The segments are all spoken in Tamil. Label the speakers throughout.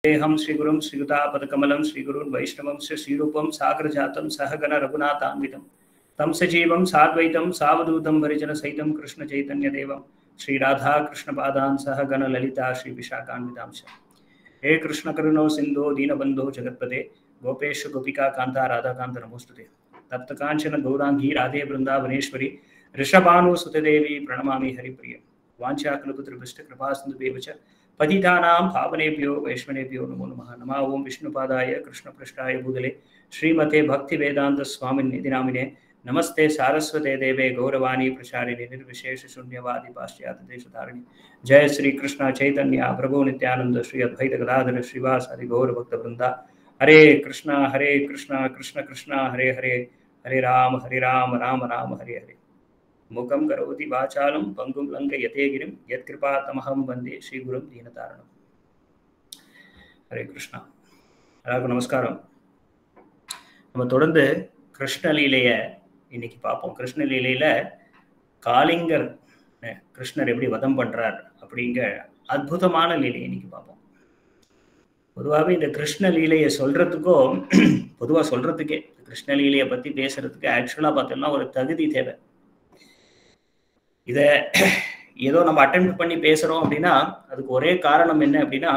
Speaker 1: देहं श्रीगुरुं श्रीयुतापदकमलं श्रीगुरुन् वैष्णवं च श्रीरूपं सागरजातं सहगण रघुनाथान्वितं तं सजीवं साद्वैतं सावधूतं परिजनसहितं कृष्णचैतन्यदेवं श्रीराधाकृष्णपादान् सहगण ललिता श्रीविशाखान्वितां च हे कृष्णकरुणो सिन्धो दीनबन्धो जगत्पते गोपेश गोपिका कान्ता राधाकान्त नमोस्तुते तप्तकाञ्चन गौराङ्गी राधे वृन्दावनेश्वरी ऋषभानुसुतदेवी प्रणमामि हरिप्रिय वाञ्छाकल्पतृभ्यश्च कृपासिन्धुभ्येव च पतितानां पावनेभ्यो वैष्णवेभ्यो नमो नमः नमः ओं विष्णुपादाय कृष्णपृष्ठाय भूतले श्रीमते भक्तिवेदान्तस्वामिनिधि नामिने नमस्ते सारस्वते देवे गौरवाणी प्रचारिणे निर्विशेष शून्यवादी पाश्चात्य देशधारिणी जय श्री कृष्ण चैतन्य प्रभु नित्यानंद श्री अद्वैत गदाधर श्रीवास हरि गौर भक्त वृंदा हरे कृष्ण हरे कृष्ण कृष्ण कृष्ण हरे हरे हरे राम हरे राम राम राम हरे हरे முகம் கரோதி வாச்சாலம் பங்கும் லங்க யதேகிரிம் யத்கிருபா தமகம் வந்தே ஸ்ரீகுரும் தீனதாரணம் ஹரே கிருஷ்ணா எல்லாருக்கும் நமஸ்காரம் நம்ம தொடர்ந்து கிருஷ்ணலீலைய இன்னைக்கு பார்ப்போம் கிருஷ்ணலீலையில காளிங்கர் கிருஷ்ணர் எப்படி வதம் பண்றார் அப்படிங்கிற அற்புதமான லீலை இன்னைக்கு பார்ப்போம் பொதுவாகவே இந்த கிருஷ்ண லீலையை சொல்றதுக்கும் பொதுவாக சொல்றதுக்கே கிருஷ்ணலீலையை பத்தி பேசுறதுக்கு ஆக்சுவலா பார்த்தோம்னா ஒரு தகுதி தேவை இதை ஏதோ நம்ம அட்டம் பண்ணி பேசுறோம் அப்படின்னா அதுக்கு ஒரே காரணம் என்ன அப்படின்னா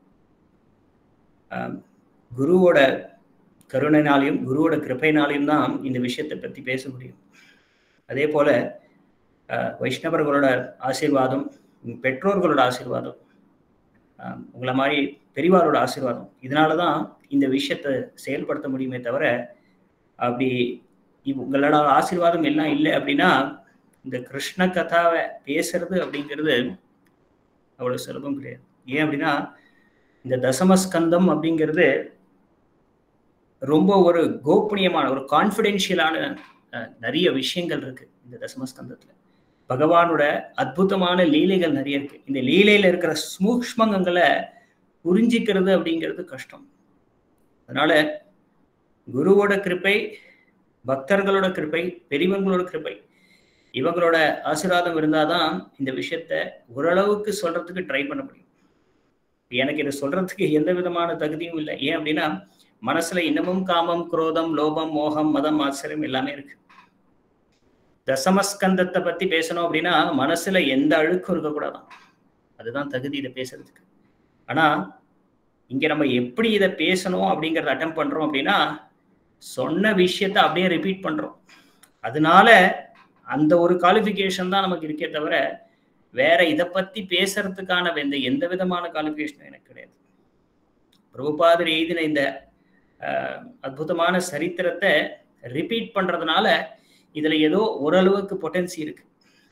Speaker 1: குருவோட கருணைனாலையும் குருவோட கிருப்பைனாலையும் தான் இந்த விஷயத்தை பத்தி பேச முடியும் அதே போல வைஷ்ணவர்களோட ஆசீர்வாதம் பெற்றோர்களோட ஆசீர்வாதம் உங்களை மாதிரி பெரியவாரோட ஆசீர்வாதம் இதனால தான் இந்த விஷயத்தை செயல்படுத்த முடியுமே தவிர அப்படி உங்களோட ஆசீர்வாதம் எல்லாம் இல்லை அப்படின்னா இந்த கிருஷ்ண கதாவை பேசுறது அப்படிங்கிறது அவ்வளவு சுலபம் கிடையாது ஏன் அப்படின்னா இந்த தசமஸ்கந்தம் அப்படிங்கிறது ரொம்ப ஒரு கோப்பனியமான ஒரு கான்ஃபிடென்ஷியலான நிறைய விஷயங்கள் இருக்கு இந்த தசமஸ்கந்தத்துல பகவானோட அற்புதமான லீலைகள் நிறைய இருக்கு இந்த லீலையில இருக்கிற சூக்மங்களை புரிஞ்சிக்கிறது அப்படிங்கிறது கஷ்டம் அதனால குருவோட கிருப்பை பக்தர்களோட கிருப்பை பெரியவங்களோட கிருப்பை இவங்களோட ஆசீர்வாதம் இருந்தாதான் இந்த விஷயத்த ஓரளவுக்கு சொல்றதுக்கு ட்ரை பண்ண முடியும் எனக்கு இதை சொல்றதுக்கு எந்த விதமான தகுதியும் இல்லை ஏன் அப்படின்னா மனசுல இன்னமும் காமம் குரோதம் லோபம் மோகம் மதம் ஆச்சரியம் எல்லாமே இருக்கு தசமஸ்கந்தத்தை பத்தி பேசணும் அப்படின்னா மனசுல எந்த அழுக்கும் இருக்கக்கூடாதான் அதுதான் தகுதி இதை பேசுறதுக்கு ஆனா இங்க நம்ம எப்படி இதை பேசணும் அப்படிங்கறத அட்டம் பண்றோம் அப்படின்னா சொன்ன விஷயத்த அப்படியே ரிப்பீட் பண்றோம் அதனால அந்த ஒரு குவாலிஃபிகேஷன் தான் நமக்கு இருக்கே தவிர வேற இதை பத்தி பேசுறதுக்கான எந்த எந்த விதமான குவாலிஃபிகேஷனும் எனக்கு கிடையாது பிரபுபாதர் எழுதின இந்த அற்புதமான சரித்திரத்தை ரிப்பீட் பண்றதுனால இதுல ஏதோ ஓரளவுக்கு பொட்டன்சி இருக்கு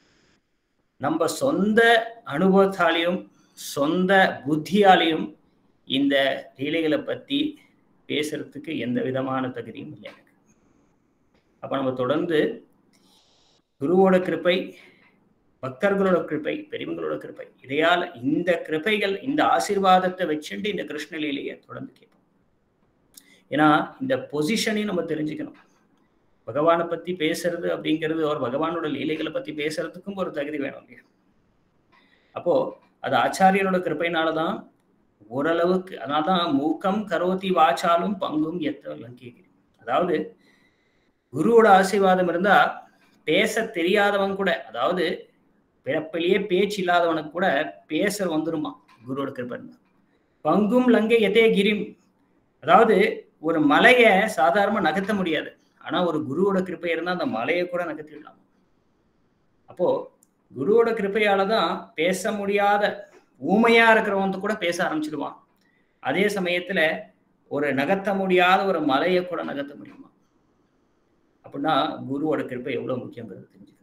Speaker 1: நம்ம சொந்த அனுபவத்தாலையும் சொந்த புத்தியாலையும் இந்த லீலைகளை பத்தி பேசுறதுக்கு எந்த விதமான தகுதியும் இல்லை எனக்கு அப்ப நம்ம தொடர்ந்து குருவோட கிருப்பை பக்தர்களோட கிருப்பை பெரியவங்களோட கிருப்பை இதையால் இந்த கிருப்பைகள் இந்த ஆசீர்வாதத்தை வச்சுட்டு இந்த கிருஷ்ணலீலையை தொடர்ந்து கேட்போம் ஏன்னா இந்த பொசிஷனையும் நம்ம தெரிஞ்சுக்கணும் பகவானை பத்தி பேசுறது அப்படிங்கிறது ஒரு பகவானோட லீலைகளை பத்தி பேசுறதுக்கும் ஒரு தகுதி வேணும் இல்லையா அப்போ அது ஆச்சாரியனோட கிருப்பையினாலதான் ஓரளவுக்கு அதனால்தான் மூக்கம் கரோதி வாச்சாலும் பங்கும் எத்த லங்கேகிரி அதாவது குருவோட ஆசீர்வாதம் இருந்தா பேச தெரியாதவன் கூட அதாவது பிறப்பிலேயே பேச்சு இல்லாதவனுக்கு கூட பேச வந்துருமா குருவோட கிருப்பன் பங்கும் லங்கை எதே கிரிம் அதாவது ஒரு மலையை சாதாரணமா நகர்த்த முடியாது ஆனா ஒரு குருவோட கிருப்பை இருந்தா அந்த மலையை கூட நகர்த்திடலாம் அப்போ குருவோட கிருப்பையால தான் பேச முடியாத ஊமையா இருக்கிறவன் கூட பேச ஆரம்பிச்சிடுவான் அதே சமயத்துல ஒரு நகர்த்த முடியாத ஒரு மலையை கூட நகர்த்த முடியுமா அப்படின்னா குருவோட கிருப்பை எவ்வளவு முக்கியங்கிறது தெரிஞ்சுக்கணும்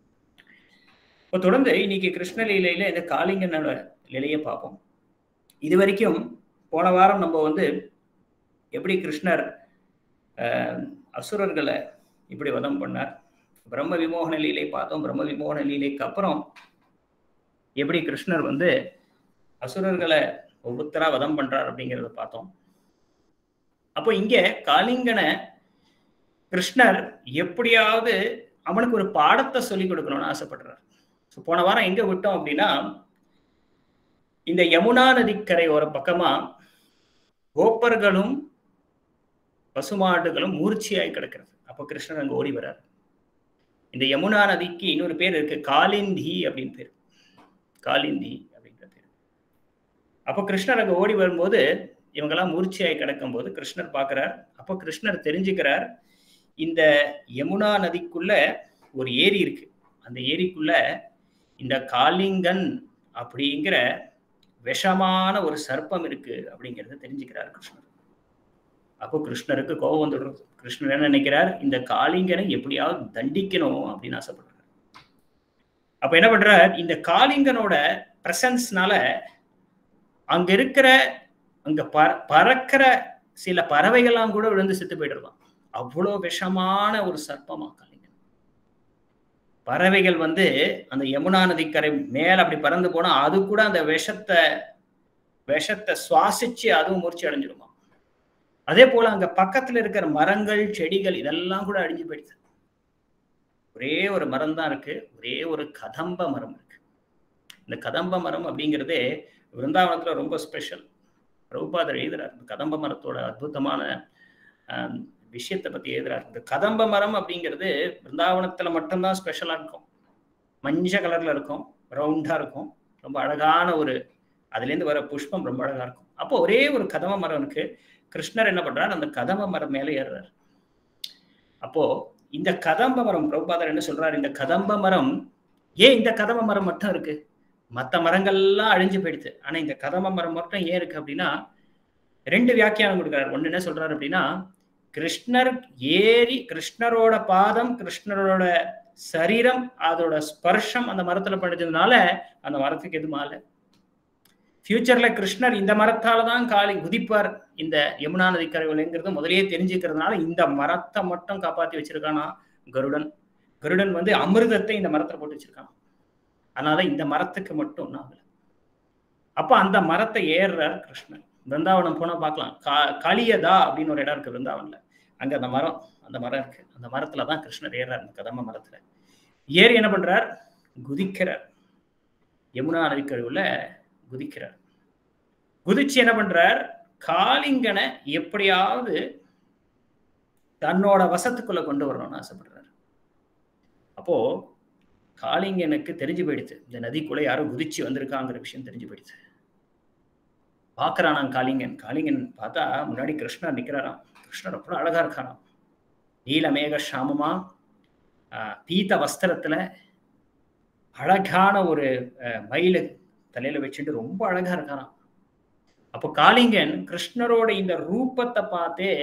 Speaker 1: இப்போ தொடர்ந்து இன்னைக்கு கிருஷ்ணலீலையில இந்த காளிங்கனோட நிலையை பார்ப்போம் இது வரைக்கும் போன வாரம் நம்ம வந்து எப்படி கிருஷ்ணர் அசுரர்களை இப்படி வதம் பண்ணார் பிரம்ம விமோகன லீலை பார்த்தோம் பிரம்ம விமோகன லீலைக்கு அப்புறம் எப்படி கிருஷ்ணர் வந்து அசுரர்களை ஒவ்வொருத்தரா வதம் பண்றார் அப்படிங்கிறத பார்த்தோம் அப்போ இங்க காளிங்கனை கிருஷ்ணர் எப்படியாவது அவனுக்கு ஒரு பாடத்தை சொல்லி கொடுக்கணும்னு ஆசைப்படுறார் ஸோ போன வாரம் எங்க விட்டோம் அப்படின்னா இந்த யமுனா நதிக்கரை ஒரு பக்கமா கோப்பர்களும் பசுமாடுகளும் மூர்ச்சியாய் கிடக்கிறது அப்போ கிருஷ்ணர் அங்க ஓடி வர்றார் இந்த யமுனா நதிக்கு இன்னொரு பேர் இருக்கு காலிந்தி அப்படின்னு பேர் காலிந்தி அப்படின்ற பேர் அப்போ கிருஷ்ணர் அங்க ஓடி வரும்போது இவங்கெல்லாம் மூர்ச்சியாய் கிடக்கும் போது கிருஷ்ணர் பார்க்கிறார் அப்போ கிருஷ்ணர் தெரிஞ்சுக்கிறார் இந்த யமுனா நதிக்குள்ள ஒரு ஏரி இருக்கு அந்த ஏரிக்குள்ள இந்த காளிங்கன் அப்படிங்கிற விஷமான ஒரு சர்ப்பம் இருக்கு அப்படிங்கிறத தெரிஞ்சுக்கிறார் கிருஷ்ணர் அப்போ கிருஷ்ணருக்கு கோபம் வந்துடுறது கிருஷ்ணர் என்ன நினைக்கிறார் இந்த காளிங்கனை எப்படியாவது தண்டிக்கணும் அப்படின்னு ஆசைப்படுறார் அப்ப என்ன பண்றார் இந்த காளிங்கனோட பிரசன்ஸ்னால அங்க இருக்கிற அங்க ப பறக்கிற சில பறவைகள்லாம் கூட விழுந்து செத்து போயிடுறதாம் அவ்வளோ விஷமான ஒரு சர்ப்பமா காளிங்கன் பறவைகள் வந்து அந்த யமுனா நதிக்கரை மேல அப்படி பறந்து போனா அது கூட அந்த விஷத்தை விஷத்தை சுவாசிச்சு அதுவும் மூர்ச்சி அடைஞ்சிடுமா அதே போல அங்க பக்கத்துல இருக்கிற மரங்கள் செடிகள் இதெல்லாம் கூட அழிஞ்சு போயிடுது ஒரே ஒரு மரம் தான் இருக்கு ஒரே ஒரு கதம்ப மரம் இருக்கு இந்த கதம்ப மரம் அப்படிங்கிறதே விருந்தாவனத்துல ரொம்ப ஸ்பெஷல் பிரபுபாதர் எழுதுறார் இந்த கதம்ப மரத்தோட அற்புதமான விஷயத்தை பத்தி எழுதுறாரு இந்த கதம்ப மரம் அப்படிங்கிறது பிருந்தாவனத்துல மட்டும்தான் ஸ்பெஷலா இருக்கும் மஞ்சள் கலர்ல இருக்கும் ரவுண்டா இருக்கும் ரொம்ப அழகான ஒரு அதுலேருந்து வர புஷ்பம் ரொம்ப அழகா இருக்கும் அப்போ ஒரே ஒரு கதம்ப மரம் இருக்கு கிருஷ்ணர் என்ன பண்றார் அந்த கதம்ப மரம் மேலே ஏறுறார் அப்போ இந்த கதம்ப மரம் பிரபுபாதர் என்ன சொல்றாரு இந்த கதம்ப மரம் ஏன் இந்த கதம்ப மரம் மட்டும் இருக்கு மற்ற மரங்கள்லாம் அழிஞ்சு போயிடுது ஆனா இந்த கதம்ப மரம் மட்டும் ஏன் இருக்கு அப்படின்னா ரெண்டு வியாக்கியானம் கொடுக்குறாரு ஒண்ணு என்ன சொல்றாரு அப்படின்னா கிருஷ்ணர் ஏறி கிருஷ்ணரோட பாதம் கிருஷ்ணரோட சரீரம் அதோட ஸ்பர்ஷம் அந்த மரத்துல படிச்சதுனால அந்த மரத்துக்கு எது மாலை ஃபியூச்சர்ல கிருஷ்ணர் இந்த மரத்தால தான் காலி குதிப்பார் இந்த யமுனா நதி கரைவில்ங்கிறது முதலேயே தெரிஞ்சுக்கிறதுனால இந்த மரத்தை மட்டும் காப்பாத்தி வச்சிருக்கானா கருடன் கருடன் வந்து அமிர்தத்தை இந்த மரத்துல போட்டு வச்சிருக்கான் அதனால இந்த மரத்துக்கு மட்டும் ஒன்றும் ஆகல அப்ப அந்த மரத்தை ஏறுறார் கிருஷ்ணர் பிருந்தாவனம் போனா பார்க்கலாம் கா காளியதா அப்படின்னு ஒரு இடம் இருக்கு பிருந்தாவன்ல அங்க அந்த மரம் அந்த மரம் இருக்கு அந்த மரத்துல தான் கிருஷ்ணர் ஏறார் அந்த கதம்ப மரத்துல ஏறி என்ன பண்றார் குதிக்கிறார் யமுனா நதிக்கழுவுல குதிக்கிறார் குதிச்சு என்ன பண்றார் காளிங்கனை எப்படியாவது தன்னோட வசத்துக்குள்ள கொண்டு வரணும்னு ஆசைப்படுறாரு அப்போ காளிங்கனுக்கு தெரிஞ்சு போயிடுச்சு இந்த நதிக்குள்ள யாரோ குதிச்சு வந்திருக்காங்கிற விஷயம் தெரிஞ்சு போயிடுச்சு பாக்குறானாம் காளிங்கன் காளிங்கன் பார்த்தா முன்னாடி கிருஷ்ணர் நிக்கிறாராம் கிருஷ்ணர் அவ்வளோ அழகா இருக்காராம் நீலமேக சாமமா பீத்த வஸ்திரத்துல அழகான ஒரு மயில தலையில வச்சுட்டு ரொம்ப அழகா இருக்காராம் அப்போ காளிங்கன் கிருஷ்ணரோட இந்த ரூபத்தை பார்த்தே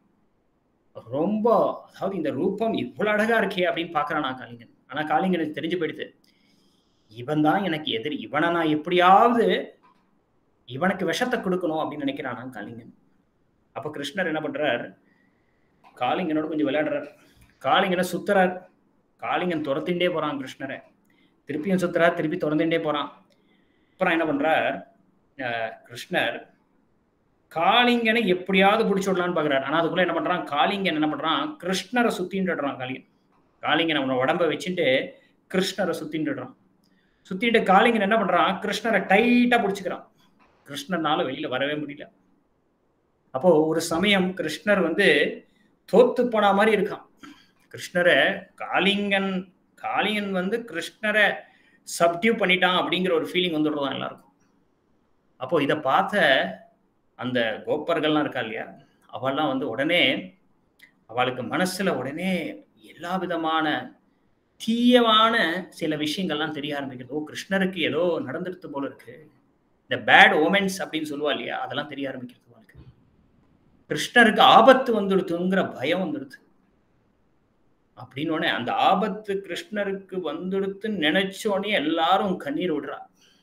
Speaker 1: ரொம்ப அதாவது இந்த ரூபம் இவ்வளவு அழகா இருக்கே அப்படின்னு பாக்குறானா காளிங்கன் ஆனா காளிங்கனுக்கு தெரிஞ்சு போயிடுது இவன் தான் எனக்கு எதிரி இவனை நான் எப்படியாவது இவனுக்கு விஷத்தை கொடுக்கணும் அப்படின்னு நினைக்கிறானா காளிங்கன் அப்ப கிருஷ்ணர் என்ன பண்றார் காளிங்கனோட கொஞ்சம் விளையாடுறார் காளிங்கனை சுத்துறார் காளிங்கன் துரத்தின்றே போறான் கிருஷ்ணரை திருப்பியும் சுத்துறார் திருப்பி திறந்துட்டே போறான் அப்புறம் என்ன பண்றார் கிருஷ்ணர் காளிங்கனை எப்படியாவது பிடிச்சி விடலான்னு பாக்குறாரு ஆனா அதுக்குள்ள என்ன பண்றான் காளிங்கன் என்ன பண்றான் கிருஷ்ணரை சுத்தின்றான் காளிங்கன் காளிங்கன் அவனை உடம்ப வச்சுட்டு கிருஷ்ணரை சுத்தின்றான் சுத்திட்டு காளிங்கன் என்ன பண்றான் கிருஷ்ணரை டைட்டா பிடிச்சிக்கிறான் கிருஷ்ணர்னால வெளியில வரவே முடியல அப்போ ஒரு சமயம் கிருஷ்ணர் வந்து தோத்து போன மாதிரி இருக்கான் கிருஷ்ணரை காளிங்கன் காளிங்கன் வந்து கிருஷ்ணரை சப்டியூ பண்ணிட்டான் அப்படிங்கிற ஒரு ஃபீலிங் வந்துடுறதான் எல்லாருக்கும் அப்போ இதை பார்த்த அந்த கோப்பர்கள்லாம் இருக்கா இல்லையா அவெல்லாம் வந்து உடனே அவளுக்கு மனசுல உடனே எல்லா விதமான தீயமான சில விஷயங்கள்லாம் தெரிய ஆரம்பிக்கிறது ஓ கிருஷ்ணருக்கு ஏதோ நடந்துடுத்து போல இருக்கு இந்த பேட் ஓமென்ஸ் அப்படின்னு சொல்லுவா இல்லையா அதெல்லாம் தெரிய ஆரம்பிக்கிறது அவளுக்கு கிருஷ்ணருக்கு ஆபத்து வந்துடுத்துங்கிற பயம் வந்துடுது அப்படின்னு அந்த ஆபத்து கிருஷ்ணருக்கு வந்துடுத்துன்னு நினைச்சோடனே எல்லாரும் கண்ணீர் விடுறா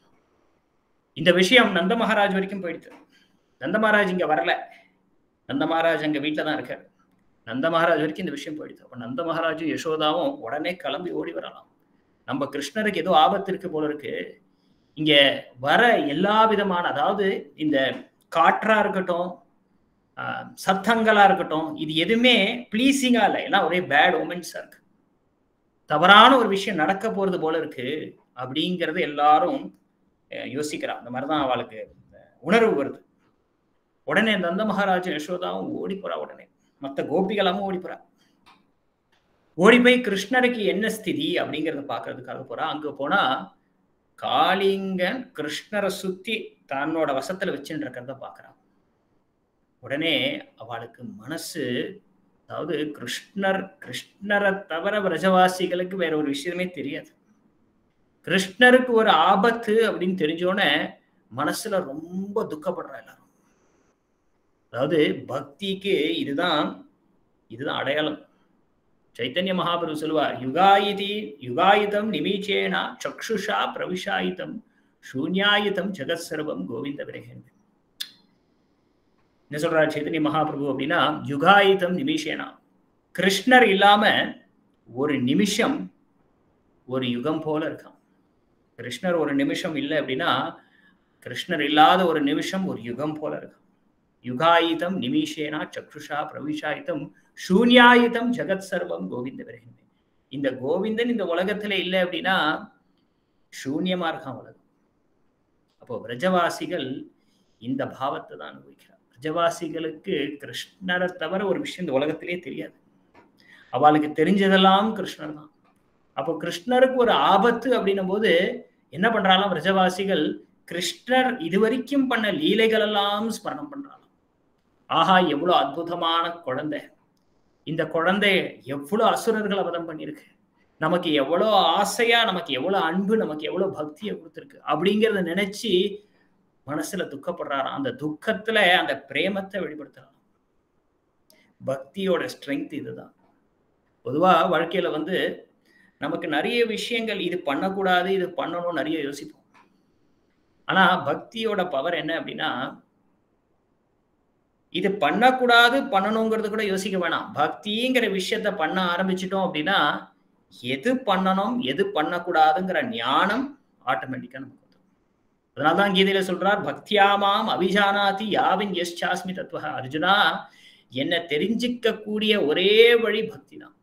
Speaker 1: இந்த விஷயம் நந்த மகாராஜ் வரைக்கும் போயிடுது நந்த மகாராஜ் இங்க வரல நந்த மகாராஜ் அங்க வீட்டில தான் இருக்காரு நந்த மகாராஜ் வரைக்கும் இந்த விஷயம் போயிடுது அப்ப நந்த மகாராஜும் யசோதாவும் உடனே கிளம்பி ஓடி வரலாம் நம்ம கிருஷ்ணருக்கு ஏதோ ஆபத்து இருக்கு போல இருக்கு இங்க வர எல்லா விதமான அதாவது இந்த காற்றா இருக்கட்டும் சத்தங்களா இருக்கட்டும் இது எதுவுமே பிளீசிங்கா இல்லை எல்லாம் ஒரே பேட் ஓமென்ஸா இருக்கு தவறான ஒரு விஷயம் நடக்க போறது போல இருக்கு அப்படிங்கறது எல்லாரும் யோசிக்கிறா அந்த மாதிரிதான் அவளுக்கு உணர்வு வருது உடனே நந்த மகாராஜன் யசோதாவும் ஓடி போறா உடனே மத்த கோபிகளாமும் ஓடி போறா ஓடி போய் கிருஷ்ணருக்கு என்ன ஸ்திதி அப்படிங்கறத பாக்குறதுக்காக போறா அங்க போனா காளிங்கன் கிருஷ்ணரை சுத்தி தன்னோட வசத்துல வச்சுட்டு இருக்கிறத பாக்குறான் உடனே அவளுக்கு மனசு அதாவது கிருஷ்ணர் கிருஷ்ணரை தவிர பிரஜவாசிகளுக்கு வேற ஒரு விஷயமே தெரியாது கிருஷ்ணருக்கு ஒரு ஆபத்து அப்படின்னு தெரிஞ்சோடனே மனசுல ரொம்ப துக்கப்படுறா எல்லாரும் அதாவது பக்திக்கு இதுதான் இதுதான் அடையாளம் சைத்தன்ய மகாபுரு சொல்லுவார் யுகாயிதி யுகாயுதம் நிமீச்சேனா சக்ஷுஷா பிரவிஷாயுதம் சூன்யாயுதம் ஜெகத் சர்வம் கோவிந்த விரகன் என்ன சொல்றார் சைத்தன்ய மகாபிரபு அப்படின்னா யுகாயுதம் நிமிஷேனா கிருஷ்ணர் இல்லாம ஒரு நிமிஷம் ஒரு யுகம் போல இருக்கான் கிருஷ்ணர் ஒரு நிமிஷம் இல்லை அப்படின்னா கிருஷ்ணர் இல்லாத ஒரு நிமிஷம் ஒரு யுகம் போல இருக்கும் யுகாயுதம் நிமிஷேனா சக்ஷுஷா பிரவிஷாயுதம் சூன்யாயுதம் ஜெகத் சர்வம் கோவிந்த விரகன் இந்த கோவிந்தன் இந்த உலகத்துல இல்லை அப்படின்னா சூன்யமா இருக்கான் உலகம் அப்போ பிரஜவாசிகள் இந்த பாவத்தை தான் அனுபவிக்கிறார் பிரஜவாசிகளுக்கு கிருஷ்ணரை தவிர ஒரு விஷயம் இந்த உலகத்திலே தெரியாது அவளுக்கு தெரிஞ்சதெல்லாம் கிருஷ்ணர் தான் அப்போ கிருஷ்ணருக்கு ஒரு ஆபத்து அப்படின்னும் போது என்ன பண்றாலும் பிரஜவாசிகள் கிருஷ்ணர் இதுவரைக்கும் பண்ண லீலைகள் எல்லாம் ஸ்மரணம் பண்றாங்க ஆஹா எவ்வளவு அற்புதமான குழந்தை இந்த குழந்தை எவ்வளவு அசுரர்களை வதம் பண்ணியிருக்கு நமக்கு எவ்வளவு ஆசையா நமக்கு எவ்வளவு அன்பு நமக்கு எவ்வளவு பக்தியை கொடுத்துருக்கு அப்படிங்கிறத நினைச்சு மனசுல துக்கப்படுறாராம் அந்த துக்கத்துல அந்த பிரேமத்தை வெளிப்படுத்துறாராம் பக்தியோட ஸ்ட்ரென்த் இதுதான் பொதுவா வாழ்க்கையில வந்து நமக்கு நிறைய விஷயங்கள் இது பண்ணக்கூடாது இது பண்ணணும் நிறைய யோசிப்போம் ஆனா பக்தியோட பவர் என்ன அப்படின்னா இது பண்ணக்கூடாது பண்ணணுங்கிறது கூட யோசிக்க வேணாம் பக்திங்கிற விஷயத்த பண்ண ஆரம்பிச்சிட்டோம் அப்படின்னா எது பண்ணணும் எது பண்ணக்கூடாதுங்கிற ஞானம் ஆட்டோமேட்டிக்கா நமக்கு வந்துடும் அதனால்தான் கீதையில சொல்றார் பக்தியாமாம் அபிஜானாதி யாவின் எஸ் சாஸ்மி தத்துவ அர்ஜுனா என்ன தெரிஞ்சிக்க கூடிய ஒரே வழி பக்தி தான்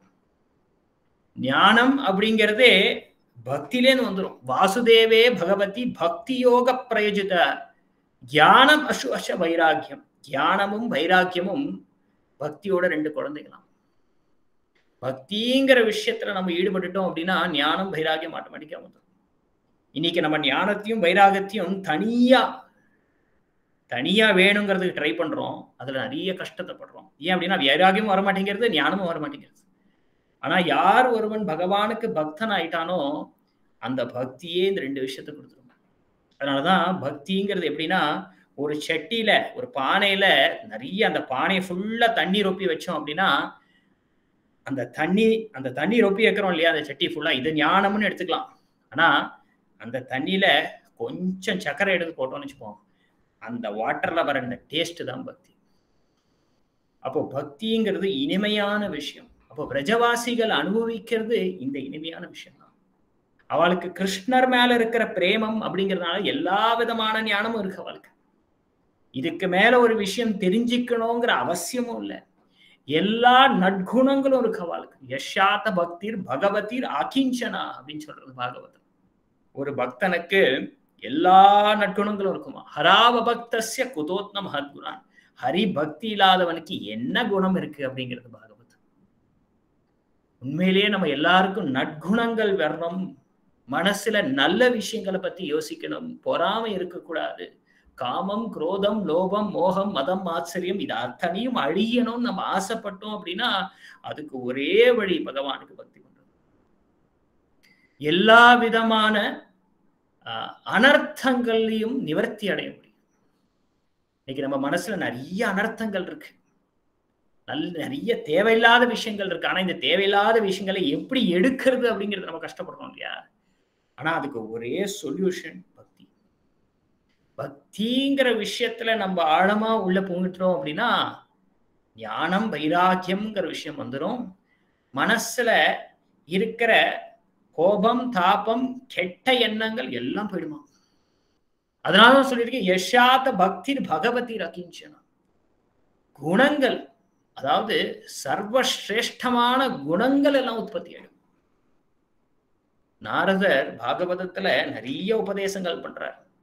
Speaker 1: ஞானம் அப்படிங்கிறதே பக்திலேன்னு வந்துடும் வாசுதேவே பகவதி பக்தி யோக பிரயோஜித ஞானம் அசு அச வைராக்கியம் தியானமும் வைராக்கியமும் பக்தியோட ரெண்டு குழந்தைகளாம் பக்திங்கிற விஷயத்துல நம்ம ஈடுபட்டுட்டோம் அப்படின்னா ஞானம் வைராக்கியம் ஆட்டோமேட்டிக்கா வந்துடும் இன்னைக்கு நம்ம ஞானத்தையும் வைராகத்தையும் தனியா தனியா வேணுங்கிறதுக்கு ட்ரை பண்றோம் அதுல நிறைய கஷ்டத்தை படுறோம் ஏன் அப்படின்னா வைராகியமும் வர மாட்டேங்கிறது ஞானமும் வர மாட்டேங்கிறது ஆனா யார் ஒருவன் பகவானுக்கு பக்தன் ஆயிட்டானோ அந்த பக்தியே இந்த ரெண்டு விஷயத்த கொடுத்துரும் அதனாலதான் பக்திங்கிறது எப்படின்னா ஒரு சட்டியில ஒரு பானையில நிறைய அந்த பானையை ஃபுல்லா தண்ணி ரொப்பி வச்சோம் அப்படின்னா அந்த தண்ணி அந்த தண்ணி ரொப்பி வைக்கிறோம் இல்லையா அந்த சட்டி ஃபுல்லா இது ஞானம்னு எடுத்துக்கலாம் ஆனா அந்த தண்ணியில கொஞ்சம் சர்க்கரை எடுத்து போட்டோம்னு வச்சுப்போம் அந்த வாட்டர்ல வர அந்த டேஸ்ட் தான் பக்தி அப்போ பக்திங்கிறது இனிமையான விஷயம் அப்போ பிரஜவாசிகள் அனுபவிக்கிறது இந்த இனிமையான விஷயம் தான் அவளுக்கு கிருஷ்ணர் மேல இருக்கிற பிரேமம் அப்படிங்கிறதுனால எல்லா விதமான ஞானமும் இருக்கு அவளுக்கு இதுக்கு மேல ஒரு விஷயம் தெரிஞ்சுக்கணுங்கிற அவசியமும் இல்லை எல்லா நற்குணங்களும் இருக்கு அவளுக்கு யஷாத்த பக்திர் பகவதீர் அகிஞ்சனா அப்படின்னு சொல்றது பாகவதம் ஒரு பக்தனுக்கு எல்லா நற்குணங்களும் இருக்குமா ஹராவ பக்தசிய குதோத்ன மகத்குணான் ஹரி பக்தி இல்லாதவனுக்கு என்ன குணம் இருக்கு அப்படிங்கிறது பாகவதம் உண்மையிலேயே நம்ம எல்லாருக்கும் நற்குணங்கள் வரணும் மனசுல நல்ல விஷயங்களை பத்தி யோசிக்கணும் பொறாமை இருக்கக்கூடாது காமம் குரோதம் லோபம் மோகம் மதம் ஆச்சரியம் இது அத்தனையும் அழியணும்னு நம்ம ஆசைப்பட்டோம் அப்படின்னா அதுக்கு ஒரே வழி பகவானுக்கு பக்தி பண்றது எல்லா விதமான அனர்த்தங்களையும் நிவர்த்தி அடைய முடியும் இன்னைக்கு நம்ம மனசுல நிறைய அனர்த்தங்கள் இருக்கு நல்ல நிறைய தேவையில்லாத விஷயங்கள் இருக்கு ஆனா இந்த தேவையில்லாத விஷயங்களை எப்படி எடுக்கிறது அப்படிங்கிறது நம்ம கஷ்டப்படுறோம் இல்லையா ஆனா அதுக்கு ஒரே சொல்யூஷன் பக்தி பக்திங்கிற விஷயத்துல நம்ம ஆழமா உள்ள போங்கிட்டோம் அப்படின்னா ஞானம் வைராக்கியம்ங்கிற விஷயம் வந்துடும் மனசுல இருக்கிற கோபம் தாபம் கெட்ட எண்ணங்கள் எல்லாம் போயிடுமா அதனால சொல்லியிருக்கேன் யஷாத பக்தி பகவதி ரகிஞ்சனா குணங்கள் அதாவது சர்வசிரேஷ்டமான குணங்கள் எல்லாம் உற்பத்தி ஆயிடும் நாரதர் பாகவதத்துல நிறைய உபதேசங்கள் பண்றார்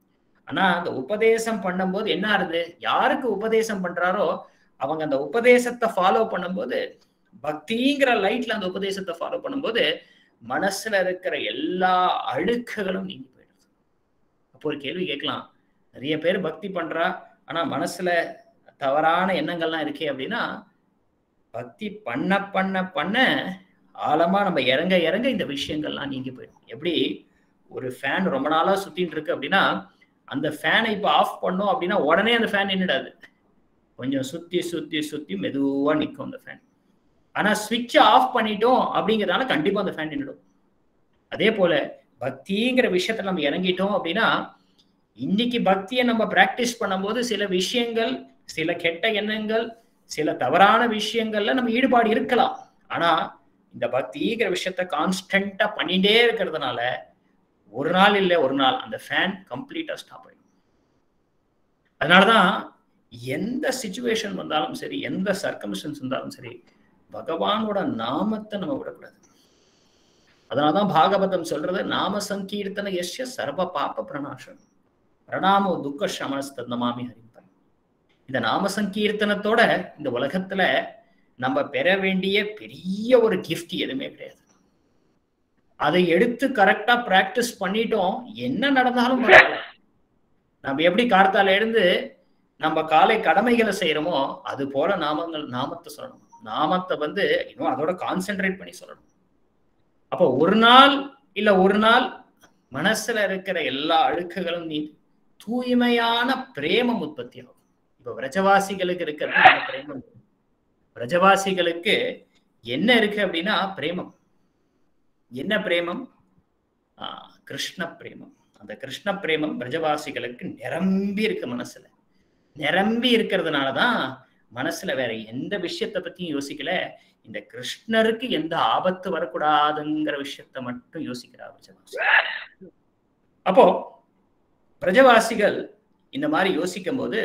Speaker 1: ஆனா அந்த உபதேசம் பண்ணும்போது என்ன ஆறுது யாருக்கு உபதேசம் பண்றாரோ அவங்க அந்த உபதேசத்தை ஃபாலோ பண்ணும்போது பக்திங்கிற லைட்ல அந்த உபதேசத்தை ஃபாலோ பண்ணும்போது மனசுல இருக்கிற எல்லா அழுக்குகளும் நீங்கி போயிடுது அப்போ ஒரு கேள்வி கேட்கலாம் நிறைய பேர் பக்தி பண்றா ஆனா மனசுல தவறான எண்ணங்கள்லாம் இருக்கே அப்படின்னா பக்தி பண்ண பண்ண பண்ண ஆழமா நம்ம இறங்க இறங்க இந்த விஷயங்கள்லாம் நீங்கி போயிடும் எப்படி ஒரு ஃபேன் ரொம்ப நாளா சுத்திட்டு இருக்கு அப்படின்னா அந்த ஃபேனை இப்போ ஆஃப் பண்ணோம் அப்படின்னா உடனே அந்த ஃபேன் நின்றுடாது கொஞ்சம் சுத்தி சுத்தி சுத்தி மெதுவா நிற்கும் அந்த ஃபேன் ஆனா ஸ்விட்சை ஆஃப் பண்ணிட்டோம் அப்படிங்கிறதால கண்டிப்பா அந்த ஃபேன் நின்றுடும் அதே போல பக்திங்கிற விஷயத்துல நம்ம இறங்கிட்டோம் அப்படின்னா இன்னைக்கு பக்தியை நம்ம பிராக்டிஸ் பண்ணும்போது சில விஷயங்கள் சில கெட்ட எண்ணங்கள் சில தவறான விஷயங்கள்ல நம்ம ஈடுபாடு இருக்கலாம் ஆனா இந்த பக்திங்கிற விஷயத்த கான்ஸ்டன்டா பண்ணிட்டே இருக்கிறதுனால ஒரு நாள் இல்லை ஒரு நாள் அந்த ஃபேன் கம்ப்ளீட்டா ஸ்டாப் ஆயிடும் அதனாலதான் எந்த சுச்சுவேஷன் வந்தாலும் சரி எந்த சர்க்கம்ஸ்டன்ஸ் வந்தாலும் சரி பகவானோட நாமத்தை நம்ம விடக்கூடாது அதனாலதான் பாகவதம் சொல்றது நாம சங்கீர்த்தன எஸ்ய சர்வ பாப்ப பிரணாசம் பிரணாமோ துக்க சமஸ்தந்தமாமி ஹரிப்பன் இந்த நாம சங்கீர்த்தனத்தோட இந்த உலகத்துல நம்ம பெற வேண்டிய பெரிய ஒரு கிஃப்ட் எதுவுமே கிடையாது அதை எடுத்து கரெக்டா பிராக்டிஸ் பண்ணிட்டோம் என்ன நடந்தாலும் பரவாயில்ல நம்ம எப்படி கார்த்தால எழுந்து நம்ம காலை கடமைகளை செய்யறோமோ அது போல நாமங்கள் நாமத்தை சொல்லணும் நாமத்தை வந்து இன்னும் அதோட கான்சென்ட்ரேட் பண்ணி சொல்லணும் அப்போ ஒரு நாள் இல்ல ஒரு நாள் மனசுல இருக்கிற எல்லா அழுக்குகளும் நீ தூய்மையான பிரேமம் உற்பத்தி ஆகும் இப்ப விரஜவாசிகளுக்கு இருக்கிறது அந்த பிரேமம் விரஜவாசிகளுக்கு என்ன இருக்கு அப்படின்னா பிரேமம் என்ன பிரேமம் ஆஹ் கிருஷ்ண பிரேமம் அந்த கிருஷ்ண பிரேமம் பிரஜவாசிகளுக்கு நிரம்பி இருக்கு மனசுல நிரம்பி இருக்கிறதுனாலதான் மனசுல வேற எந்த விஷயத்த பத்தியும் யோசிக்கல இந்த கிருஷ்ணருக்கு எந்த ஆபத்து வரக்கூடாதுங்கிற விஷயத்த மட்டும் இருக்கிறார் பிரஜவாசி அப்போ பிரஜவாசிகள் இந்த மாதிரி யோசிக்கும் போது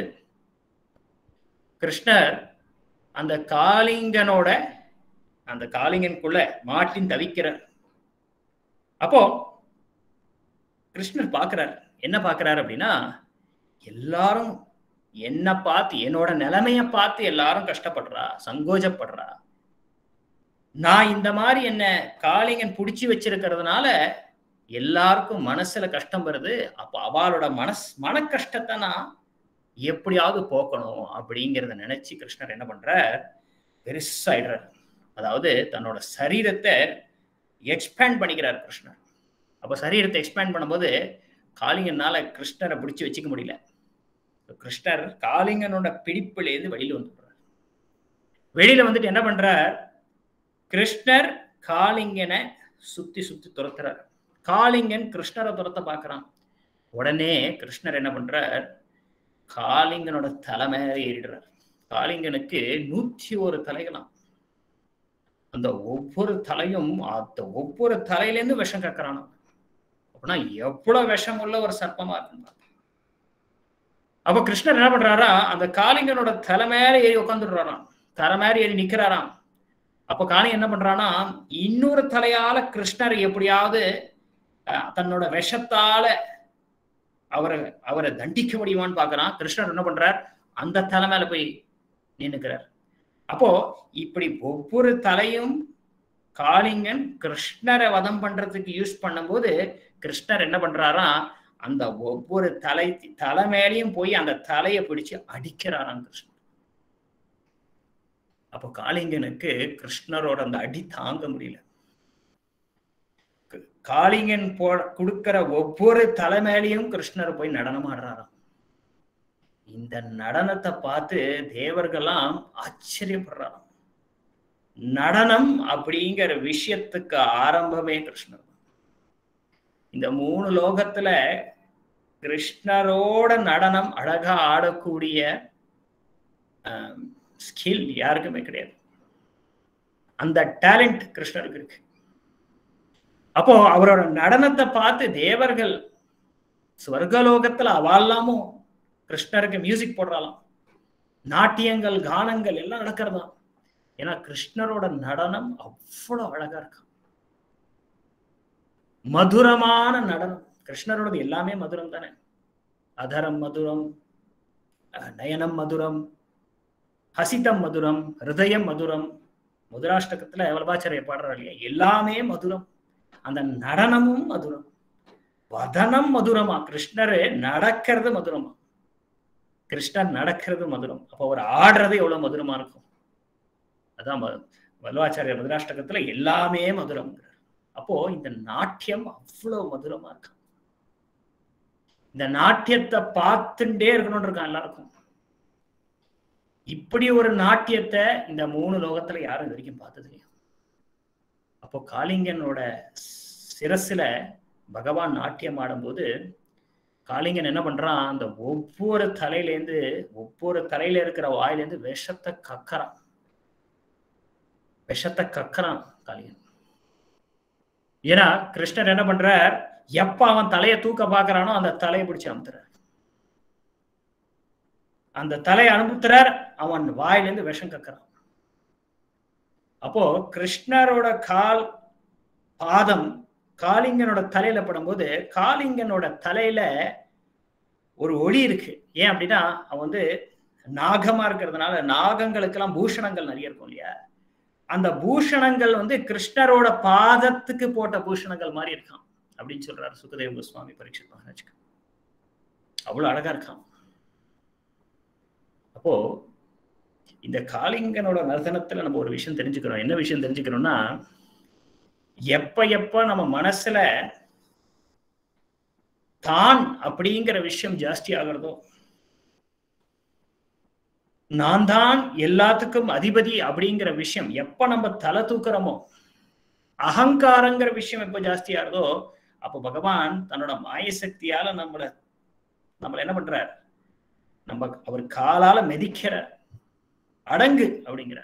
Speaker 1: கிருஷ்ணர் அந்த காளிங்கனோட அந்த காளிங்கனுக்குள்ள மாட்டின் தவிக்கிறார் அப்போ கிருஷ்ணர் பாக்குறார் என்ன பாக்குறாரு அப்படின்னா எல்லாரும் என்ன பார்த்து என்னோட நிலைமைய பார்த்து எல்லாரும் கஷ்டப்படுறா சங்கோஜப்படுறா நான் இந்த மாதிரி என்ன காளிங்கன் புடிச்சு வச்சிருக்கிறதுனால எல்லாருக்கும் மனசுல கஷ்டம் வருது அப்ப அவளோட மனஸ் மன கஷ்டத்தை நான் எப்படியாவது போக்கணும் அப்படிங்கிறத நினைச்சு கிருஷ்ணர் என்ன பண்றார் பெருசாயிடுறார் அதாவது தன்னோட சரீரத்தை எக்ஸ்பேண்ட் பண்ணிக்கிறார் கிருஷ்ணர் அப்ப சரீரத்தை எக்ஸ்பேண்ட் பண்ணும்போது காளிங்கனால கிருஷ்ணரை பிடிச்சி வச்சுக்க முடியல கிருஷ்ணர் காளிங்கனோட பிடிப்பிலேருந்து வெளியில வந்துடுறார் வெளியில வந்துட்டு என்ன பண்றார் கிருஷ்ணர் காளிங்கனை சுத்தி சுத்தி துரத்துறார் காளிங்கன் கிருஷ்ணரை துரத்த பார்க்கறான் உடனே கிருஷ்ணர் என்ன பண்றார் காளிங்கனோட தலை மேல ஏறிடுறார் காளிங்கனுக்கு நூற்றி ஒரு தலைகளாம் அந்த ஒவ்வொரு தலையும் அந்த ஒவ்வொரு தலையிலேருந்து விஷம் கக்கறானாம் அப்படின்னா எவ்வளவு விஷம் உள்ள ஒரு சர்ப்பமா இருக்கு அப்ப கிருஷ்ணர் என்ன பண்றாரா அந்த காளிங்கனோட தலை மேல ஏறி உட்காந்துடுறாராம் தலை மேல ஏறி நிக்கிறாராம் அப்ப காளி என்ன பண்றானா இன்னொரு தலையால கிருஷ்ணர் எப்படியாவது தன்னோட விஷத்தால அவரை அவரை தண்டிக்க முடியுமான்னு பாக்குறான் கிருஷ்ணர் என்ன பண்றார் அந்த தலை மேல போய் நின்னுக்கிறார் அப்போ இப்படி ஒவ்வொரு தலையும் காளிங்கன் கிருஷ்ணரை வதம் பண்றதுக்கு யூஸ் பண்ணும்போது கிருஷ்ணர் என்ன பண்றாரா அந்த ஒவ்வொரு தலை தலை மேலேயும் போய் அந்த தலையை பிடிச்சு அடிக்கிறாராம் கிருஷ்ணர் அப்போ காளிங்கனுக்கு கிருஷ்ணரோட அந்த அடி தாங்க முடியல காளிங்கன் போ கொடுக்கிற ஒவ்வொரு தலைமையிலையும் கிருஷ்ணர் போய் நடனம் ஆடுறாராம் இந்த நடனத்தை பார்த்து தேவர்கள்லாம் ஆச்சரியப்படுறாராம் நடனம் அப்படிங்கிற விஷயத்துக்கு ஆரம்பமே கிருஷ்ணர் இந்த மூணு லோகத்துல கிருஷ்ணரோட நடனம் அழகா ஆடக்கூடிய ஸ்கில் யாருக்குமே கிடையாது அந்த டேலண்ட் கிருஷ்ணருக்கு இருக்கு அப்போ அவரோட நடனத்தை பார்த்து தேவர்கள் ஸ்வர்கலோகத்துல அவால்லாமும் கிருஷ்ணருக்கு மியூசிக் போடுறாளாம் நாட்டியங்கள் கானங்கள் எல்லாம் நடக்கிறதாம் ஏன்னா கிருஷ்ணரோட நடனம் அவ்வளவு அழகா இருக்கும் மதுரமான நடனம் கிருஷ்ணரோடது எல்லாமே மதுரம் தானே அதரம் மதுரம் நயனம் மதுரம் ஹசிதம் மதுரம் ஹிருதயம் மதுரம் முதராஷ்டகத்துல வல்லபாச்சாரிய பாடுறாரு இல்லையா எல்லாமே மதுரம் அந்த நடனமும் மதுரம் வதனம் மதுரமா கிருஷ்ணர் நடக்கிறது மதுரமா கிருஷ்ணர் நடக்கிறது மதுரம் அப்போ அவர் ஆடுறது எவ்வளவு மதுரமா இருக்கும் அதான் வல்வாச்சாரிய மதுராஷ்டகத்துல எல்லாமே மதுரம் அப்போ இந்த நாட்டியம் அவ்வளவு மதுரமா இருக்கும் இந்த நாட்டியத்தை பார்த்துட்டே இருக்கணும்னு இருக்கான் எல்லாருக்கும் இப்படி ஒரு நாட்டியத்தை இந்த மூணு லோகத்துல யாரும் இது வரைக்கும் பார்த்தது இல்லையா அப்போ காளிங்கனோட சிரசுல பகவான் நாட்டியம் ஆடும்போது காளிங்கன் என்ன பண்றான் அந்த ஒவ்வொரு தலையிலேருந்து ஒவ்வொரு தலையில இருக்கிற வாயிலேருந்து விஷத்தை கக்கறான் விஷத்தை கக்கறான் காளிங்கன் ஏன்னா கிருஷ்ணர் என்ன பண்றார் எப்ப அவன் தலையை தூக்க பாக்குறானோ அந்த தலையை பிடிச்சு அமுத்துறார் அந்த தலையை அனுப்புத்துறார் அவன் வாயிலிருந்து விஷம் கக்குறான் அப்போ கிருஷ்ணரோட கால் பாதம் காளிங்கனோட தலையில படும்போது காளிங்கனோட தலையில ஒரு ஒளி இருக்கு ஏன் அப்படின்னா அவன் வந்து நாகமா இருக்கிறதுனால நாகங்களுக்கெல்லாம் பூஷணங்கள் நிறைய இருக்கும் இல்லையா அந்த பூஷணங்கள் வந்து கிருஷ்ணரோட பாதத்துக்கு போட்ட பூஷணங்கள் மாதிரி இருக்கான் அப்படின்னு சொல்றாரு சுகதேவ கோஸ்வாமி பரீட்சித் மகாராஜ்க்கு அவ்வளவு அழகா இருக்கான் அப்போ இந்த காளிங்கனோட நர்தனத்துல நம்ம ஒரு விஷயம் தெரிஞ்சுக்கிறோம் என்ன விஷயம் தெரிஞ்சுக்கிறோம்னா எப்ப எப்ப நம்ம மனசுல தான் அப்படிங்கிற விஷயம் ஜாஸ்தி ஆகிறதோ நான் தான் எல்லாத்துக்கும் அதிபதி அப்படிங்கிற விஷயம் எப்ப நம்ம தலை தூக்குறோமோ அகங்காரங்கிற விஷயம் எப்ப ஜாஸ்தி ஆகுதோ அப்போ பகவான் தன்னோட மாய சக்தியால நம்மள நம்மள என்ன பண்றார் நம்ம அவர் காலால மிதிக்கிறார் அடங்கு அப்படிங்கிறார்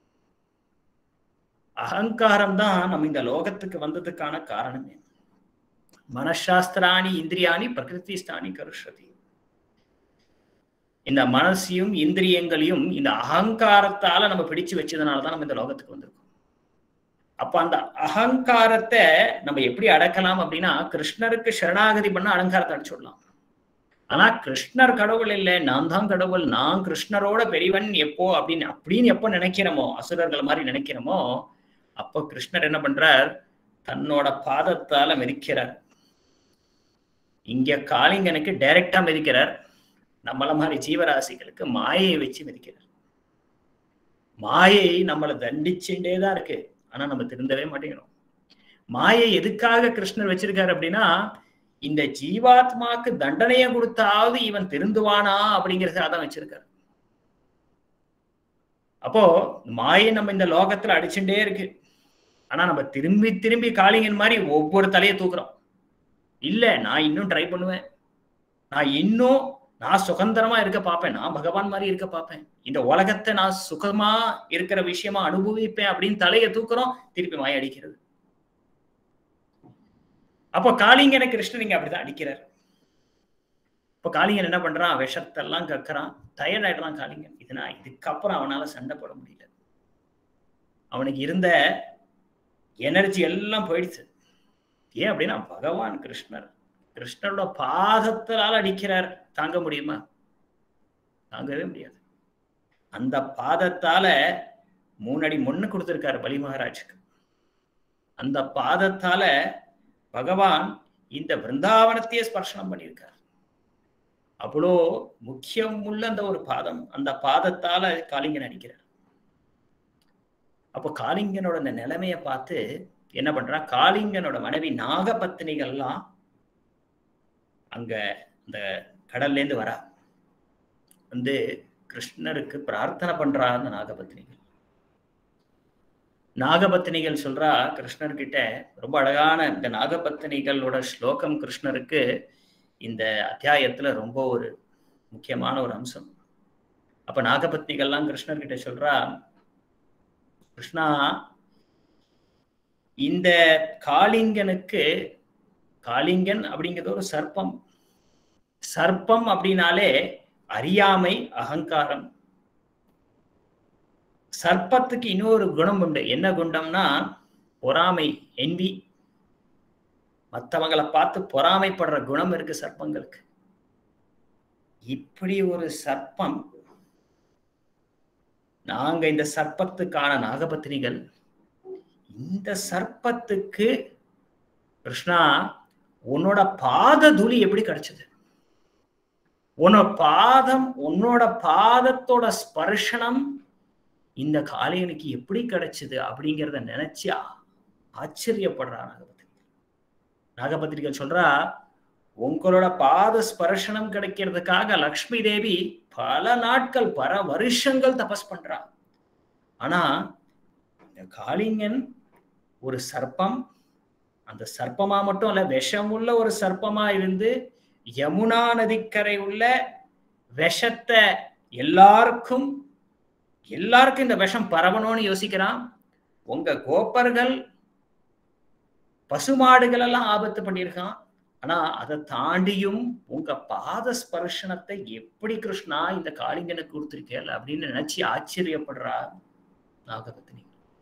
Speaker 1: அகங்காரம் தான் நம்ம இந்த லோகத்துக்கு வந்ததுக்கான காரணமே மனசாஸ்திராணி இந்திரியாணி பிரகிருதிஸ்தானி கருஷதி இந்த மனசையும் இந்திரியங்களையும் இந்த அகங்காரத்தால நம்ம பிடிச்சு வச்சதுனாலதான் நம்ம இந்த லோகத்துக்கு வந்திருக்கோம் அப்ப அந்த அகங்காரத்தை நம்ம எப்படி அடக்கலாம் அப்படின்னா கிருஷ்ணருக்கு சரணாகதி பண்ண அலங்காரத்தை அடிச்சுடலாம் ஆனா கிருஷ்ணர் கடவுள் இல்லை நான் தான் கடவுள் நான் கிருஷ்ணரோட பெரியவன் எப்போ அப்படின்னு அப்படின்னு எப்போ நினைக்கிறோமோ அசுரர்கள் மாதிரி நினைக்கிறோமோ அப்போ கிருஷ்ணர் என்ன பண்றார் தன்னோட பாதத்தால மிதிக்கிறார் இங்க காளிங்கனுக்கு டைரக்டா மிதிக்கிறார் நம்மள மாதிரி ஜீவராசிகளுக்கு மாயையை வச்சு மிதிக்கிறார் மாயை நம்மளை தண்டிச்சுட்டே தான் இருக்கு ஆனா நம்ம திருந்தவே மாட்டேங்கிறோம் மாயை எதுக்காக கிருஷ்ணர் வச்சிருக்காரு அப்படின்னா இந்த ஜீவாத்மாக்கு தண்டனையை கொடுத்தாவது இவன் திருந்துவானா அப்படிங்கிறதுக்காக தான் வச்சிருக்காரு அப்போ மாயை நம்ம இந்த லோகத்துல அடிச்சுட்டே இருக்கு ஆனா நம்ம திரும்பி திரும்பி காளிங்கன் மாதிரி ஒவ்வொரு தலையை தூக்குறோம் இல்ல நான் இன்னும் ட்ரை பண்ணுவேன் நான் இன்னும் நான் சுதந்திரமா இருக்க பார்ப்பேன் நான் பகவான் மாதிரி இருக்க பார்ப்பேன் இந்த உலகத்தை நான் சுகமா இருக்கிற விஷயமா அனுபவிப்பேன் அப்படின்னு தலையை தூக்குறோம் திருப்பி மாய அடிக்கிறது அப்போ காளிங்கனை கிருஷ்ணன் இங்க அப்படிதான் அடிக்கிறார் இப்போ காளிங்கன் என்ன பண்றான் விஷத்தெல்லாம் கக்குறான் டயர்ட் ஆயிடுறான் காளிங்கன் இதுனா இதுக்கப்புறம் அவனால சண்டை போட முடியல அவனுக்கு இருந்த எனர்ஜி எல்லாம் போயிடுச்சு ஏன் அப்படின்னா பகவான் கிருஷ்ணர் கிருஷ்ணரோட பாதத்தினால அடிக்கிறார் தாங்க முடியுமா தாங்கவே முடியாது அந்த பாதத்தால மூணடி மொண்ணு கொடுத்திருக்காரு பலி மகாராஜுக்கு அந்த பாதத்தால பகவான் இந்த பிருந்தாவனத்தையே ஸ்பர்ஷனம் பண்ணியிருக்கார் அவ்வளோ முக்கியம் உள்ள அந்த ஒரு பாதம் அந்த பாதத்தால காளிங்கன் அடிக்கிறார் அப்போ காளிங்கனோட அந்த நிலைமைய பார்த்து என்ன பண்றா காளிங்கனோட மனைவி நாகபத்தினிகள்லாம் அங்க அந்த கடல்ல இருந்து வரா வந்து கிருஷ்ணருக்கு பிரார்த்தனை பண்றா அந்த நாகபத்தினிகள் நாகபத்தினிகள் சொல்றா கிருஷ்ணர்கிட்ட ரொம்ப அழகான இந்த நாகபத்தினிகளோட ஸ்லோகம் கிருஷ்ணருக்கு இந்த அத்தியாயத்துல ரொம்ப ஒரு முக்கியமான ஒரு அம்சம் அப்ப நாகபத்தினிகள்லாம் கிருஷ்ணர்கிட்ட சொல்றா கிருஷ்ணா இந்த காளிங்கனுக்கு காளிங்கன் அப்படிங்கிறது ஒரு சர்ப்பம் சர்ப்பம் அப்படின்னாலே அறியாமை அகங்காரம் சர்ப்பத்துக்கு இன்னொரு குணம் உண்டு என்ன குண்டம்னா பொறாமை என்வி மற்றவங்களை பார்த்து பொறாமைப்படுற குணம் இருக்கு சர்ப்பங்களுக்கு இப்படி ஒரு சர்ப்பம் நாங்க இந்த சர்ப்பத்துக்கான நாகபத்தினிகள் இந்த சர்ப்பத்துக்கு கிருஷ்ணா உன்னோட பாத துளி எப்படி கிடைச்சது உன்னோட பாதம் உன்னோட பாதத்தோட ஸ்பர்ஷனம் இந்த காளையனுக்கு எப்படி கிடைச்சது அப்படிங்கிறத நினைச்சு ஆச்சரியப்படுறா நாகபத்திரிகை நாகபத்திரிகை சொல்றா உங்களோட பாத ஸ்பர்ஷனம் கிடைக்கிறதுக்காக லக்ஷ்மி தேவி பல நாட்கள் பல வருஷங்கள் தபஸ் பண்றா ஆனா இந்த காளிங்கன் ஒரு சர்ப்பம் அந்த சர்ப்பமா மட்டும் இல்ல விஷமுள்ள ஒரு சர்ப்பமா இருந்து யமுனா நதிக்கரை உள்ள விஷத்தை எல்லாருக்கும் எல்லாருக்கும் இந்த விஷம் பரவணும்னு யோசிக்கிறான் உங்க கோப்பர்கள் பசுமாடுகள் எல்லாம் ஆபத்து பண்ணியிருக்கான் ஆனா அதை தாண்டியும் உங்க பாத ஸ்பர்ஷனத்தை எப்படி கிருஷ்ணா இந்த காளிங்கனுக்கு கொடுத்துருக்கேன் அப்படின்னு நினைச்சு ஆச்சரியப்படுறா நாகபத்தினி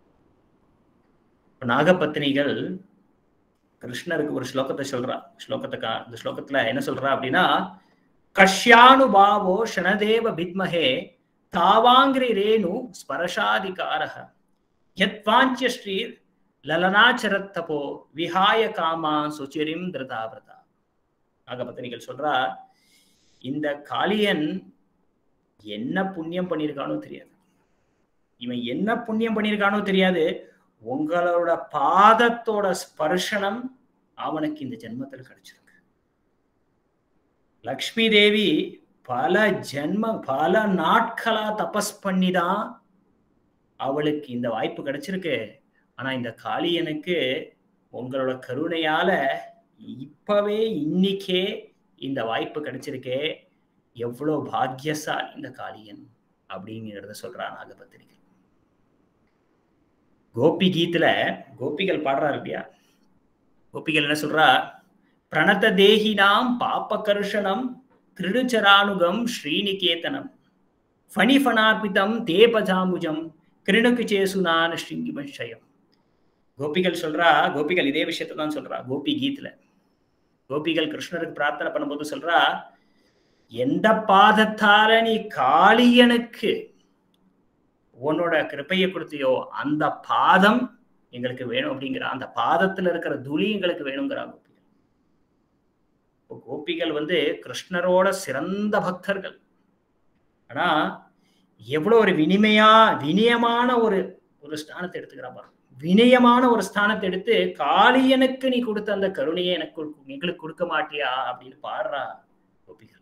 Speaker 1: நாகபத்தினிகள் கிருஷ்ணருக்கு ஒரு ஸ்லோகத்தை சொல்றா ஸ்லோகத்தை இந்த ஸ்லோகத்துல என்ன சொல்றா அப்படின்னா கஷ்யானுபாவோ ஷனதேவ வித்மஹே தாவாங்கிரி ரேணு ஸ்பரஷாதிகாரக யத்வாஞ்ச ஸ்ரீர் லலனாச்சரத்தபோ விஹாய காமா சுச்சிரிம் திருதாவிரதா நாகபத்தினிகள் சொல்றா இந்த காளியன் என்ன புண்ணியம் பண்ணியிருக்கானோ தெரியாது இவன் என்ன புண்ணியம் பண்ணியிருக்கானோ தெரியாது உங்களோட பாதத்தோட ஸ்பர்ஷனம் அவனுக்கு இந்த ஜென்மத்தில் கிடைச்சிருக்கு லக்ஷ்மி தேவி பல ஜென்ம பல நாட்களா தபஸ் பண்ணிதான் அவளுக்கு இந்த வாய்ப்பு கிடைச்சிருக்கு ஆனா இந்த காளியனுக்கு உங்களோட கருணையால இப்பவே இன்னைக்கே இந்த வாய்ப்பு கிடைச்சிருக்கே எவ்வளவு பாக்கியசாலி இந்த காளியன் அப்படிங்கிறத சொல்றா நாகபத்திரிகை கோபி கீத்துல கோபிகள் பாடுறாரு இல்லையா கோபிகள் என்ன சொல்றா பிரணத தேகினாம் பாப்ப கருஷனம் திருடுச்சரானுகம் ஸ்ரீநிகேதனம் ஃபணிஃபனார்பிதம் தேபஜாமுஜம் கிருணுக்கு சேசுனான் ஸ்ரீங்கிமஷயம் கோபிகள் சொல்றா கோபிகள் இதே விஷயத்த தான் சொல்றா கோபி கீத்துல கோபிகள் கிருஷ்ணருக்கு பிரார்த்தனை பண்ணும்போது சொல்றா எந்த பாதத்தால நீ காளியனுக்கு உன்னோட கிருப்பையை கொடுத்தியோ அந்த பாதம் எங்களுக்கு வேணும் அப்படிங்கிற அந்த பாதத்துல இருக்கிற துளி எங்களுக்கு வேணுங்கிறா கோபிகள் இப்போ கோபிகள் வந்து கிருஷ்ணரோட சிறந்த பக்தர்கள் ஆனா எவ்வளவு ஒரு வினிமையா வினயமான ஒரு ஒரு ஸ்தானத்தை எடுத்துக்கிறா பாருங்க வினயமான ஒரு ஸ்தானத்தை எடுத்து காளியனுக்கு நீ கொடுத்த அந்த கருணையை எனக்கு எங்களுக்கு கொடுக்க மாட்டியா அப்படின்னு பாடுறா கோபிகள்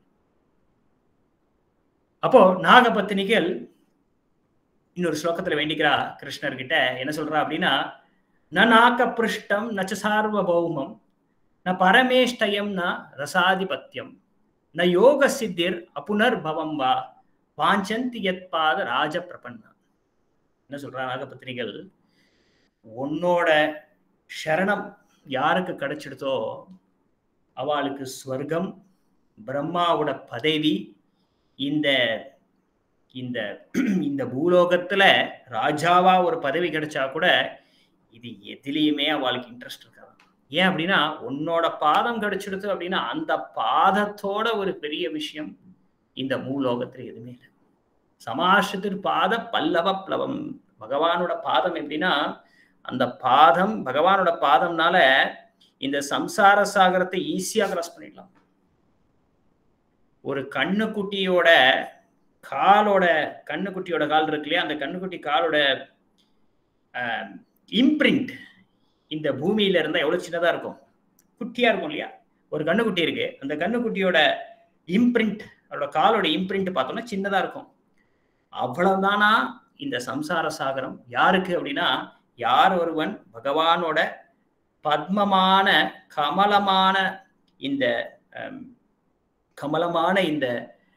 Speaker 1: அப்போ நாகபத்தினிகள் இன்னொரு ஸ்லோகத்துல வேண்டிக்கிறா கிருஷ்ணர்கிட்ட என்ன சொல்றா அப்படின்னா ந நாக்க பிருஷ்டம் நச்ச சார்வபௌமம் ந பரமேஷ்டயம் ந ரசாதிபத்தியம் ந யோக சித்திர் அப்புனர் பவம் வா வாஞ்சந்தி யத் பாத ராஜ பிரபன்னா என்ன சொல்றா நாகபத்திரிகள் உன்னோட சரணம் யாருக்கு கிடைச்சிடுதோ அவளுக்கு ஸ்வர்க்கம் பிரம்மாவோட பதவி இந்த இந்த இந்த பூலோகத்துல ராஜாவா ஒரு பதவி கிடைச்சா கூட இது எதுலேயுமே அவளுக்கு இன்ட்ரெஸ்ட் இருக்காது ஏன் அப்படின்னா உன்னோட பாதம் கிடைச்சிடுது அப்படின்னா அந்த பாதத்தோட ஒரு பெரிய விஷயம் இந்த மூலோகத்துல எதுவுமே இல்லை சமாஷத்தின் பாத பல்லவ பிளவம் பகவானோட பாதம் எப்படின்னா அந்த பாதம் பகவானோட பாதம்னால இந்த சம்சார சாகரத்தை ஈஸியா கிராஸ் பண்ணிடலாம் ஒரு கண்ணுக்குட்டியோட காலோட கண்ணுக்குட்டியோட கால் இருக்கு இல்லையா அந்த கண்ணுக்குட்டி காலோட இம்ப்ரிண்ட் இந்த பூமியில இருந்தா எவ்வளவு சின்னதா இருக்கும் குட்டியா இருக்கும் இல்லையா ஒரு கண்ணுக்குட்டி இருக்கு அந்த கண்ணுக்குட்டியோட இம்ப்ரிண்ட் அதோட காலோட இம்ப்ரிண்ட் பார்த்தோம்னா சின்னதா இருக்கும் அவ்வளவுதானா இந்த சம்சார சாகரம் யாருக்கு அப்படின்னா யார் ஒருவன் பகவானோட பத்மமான கமலமான இந்த கமலமான இந்த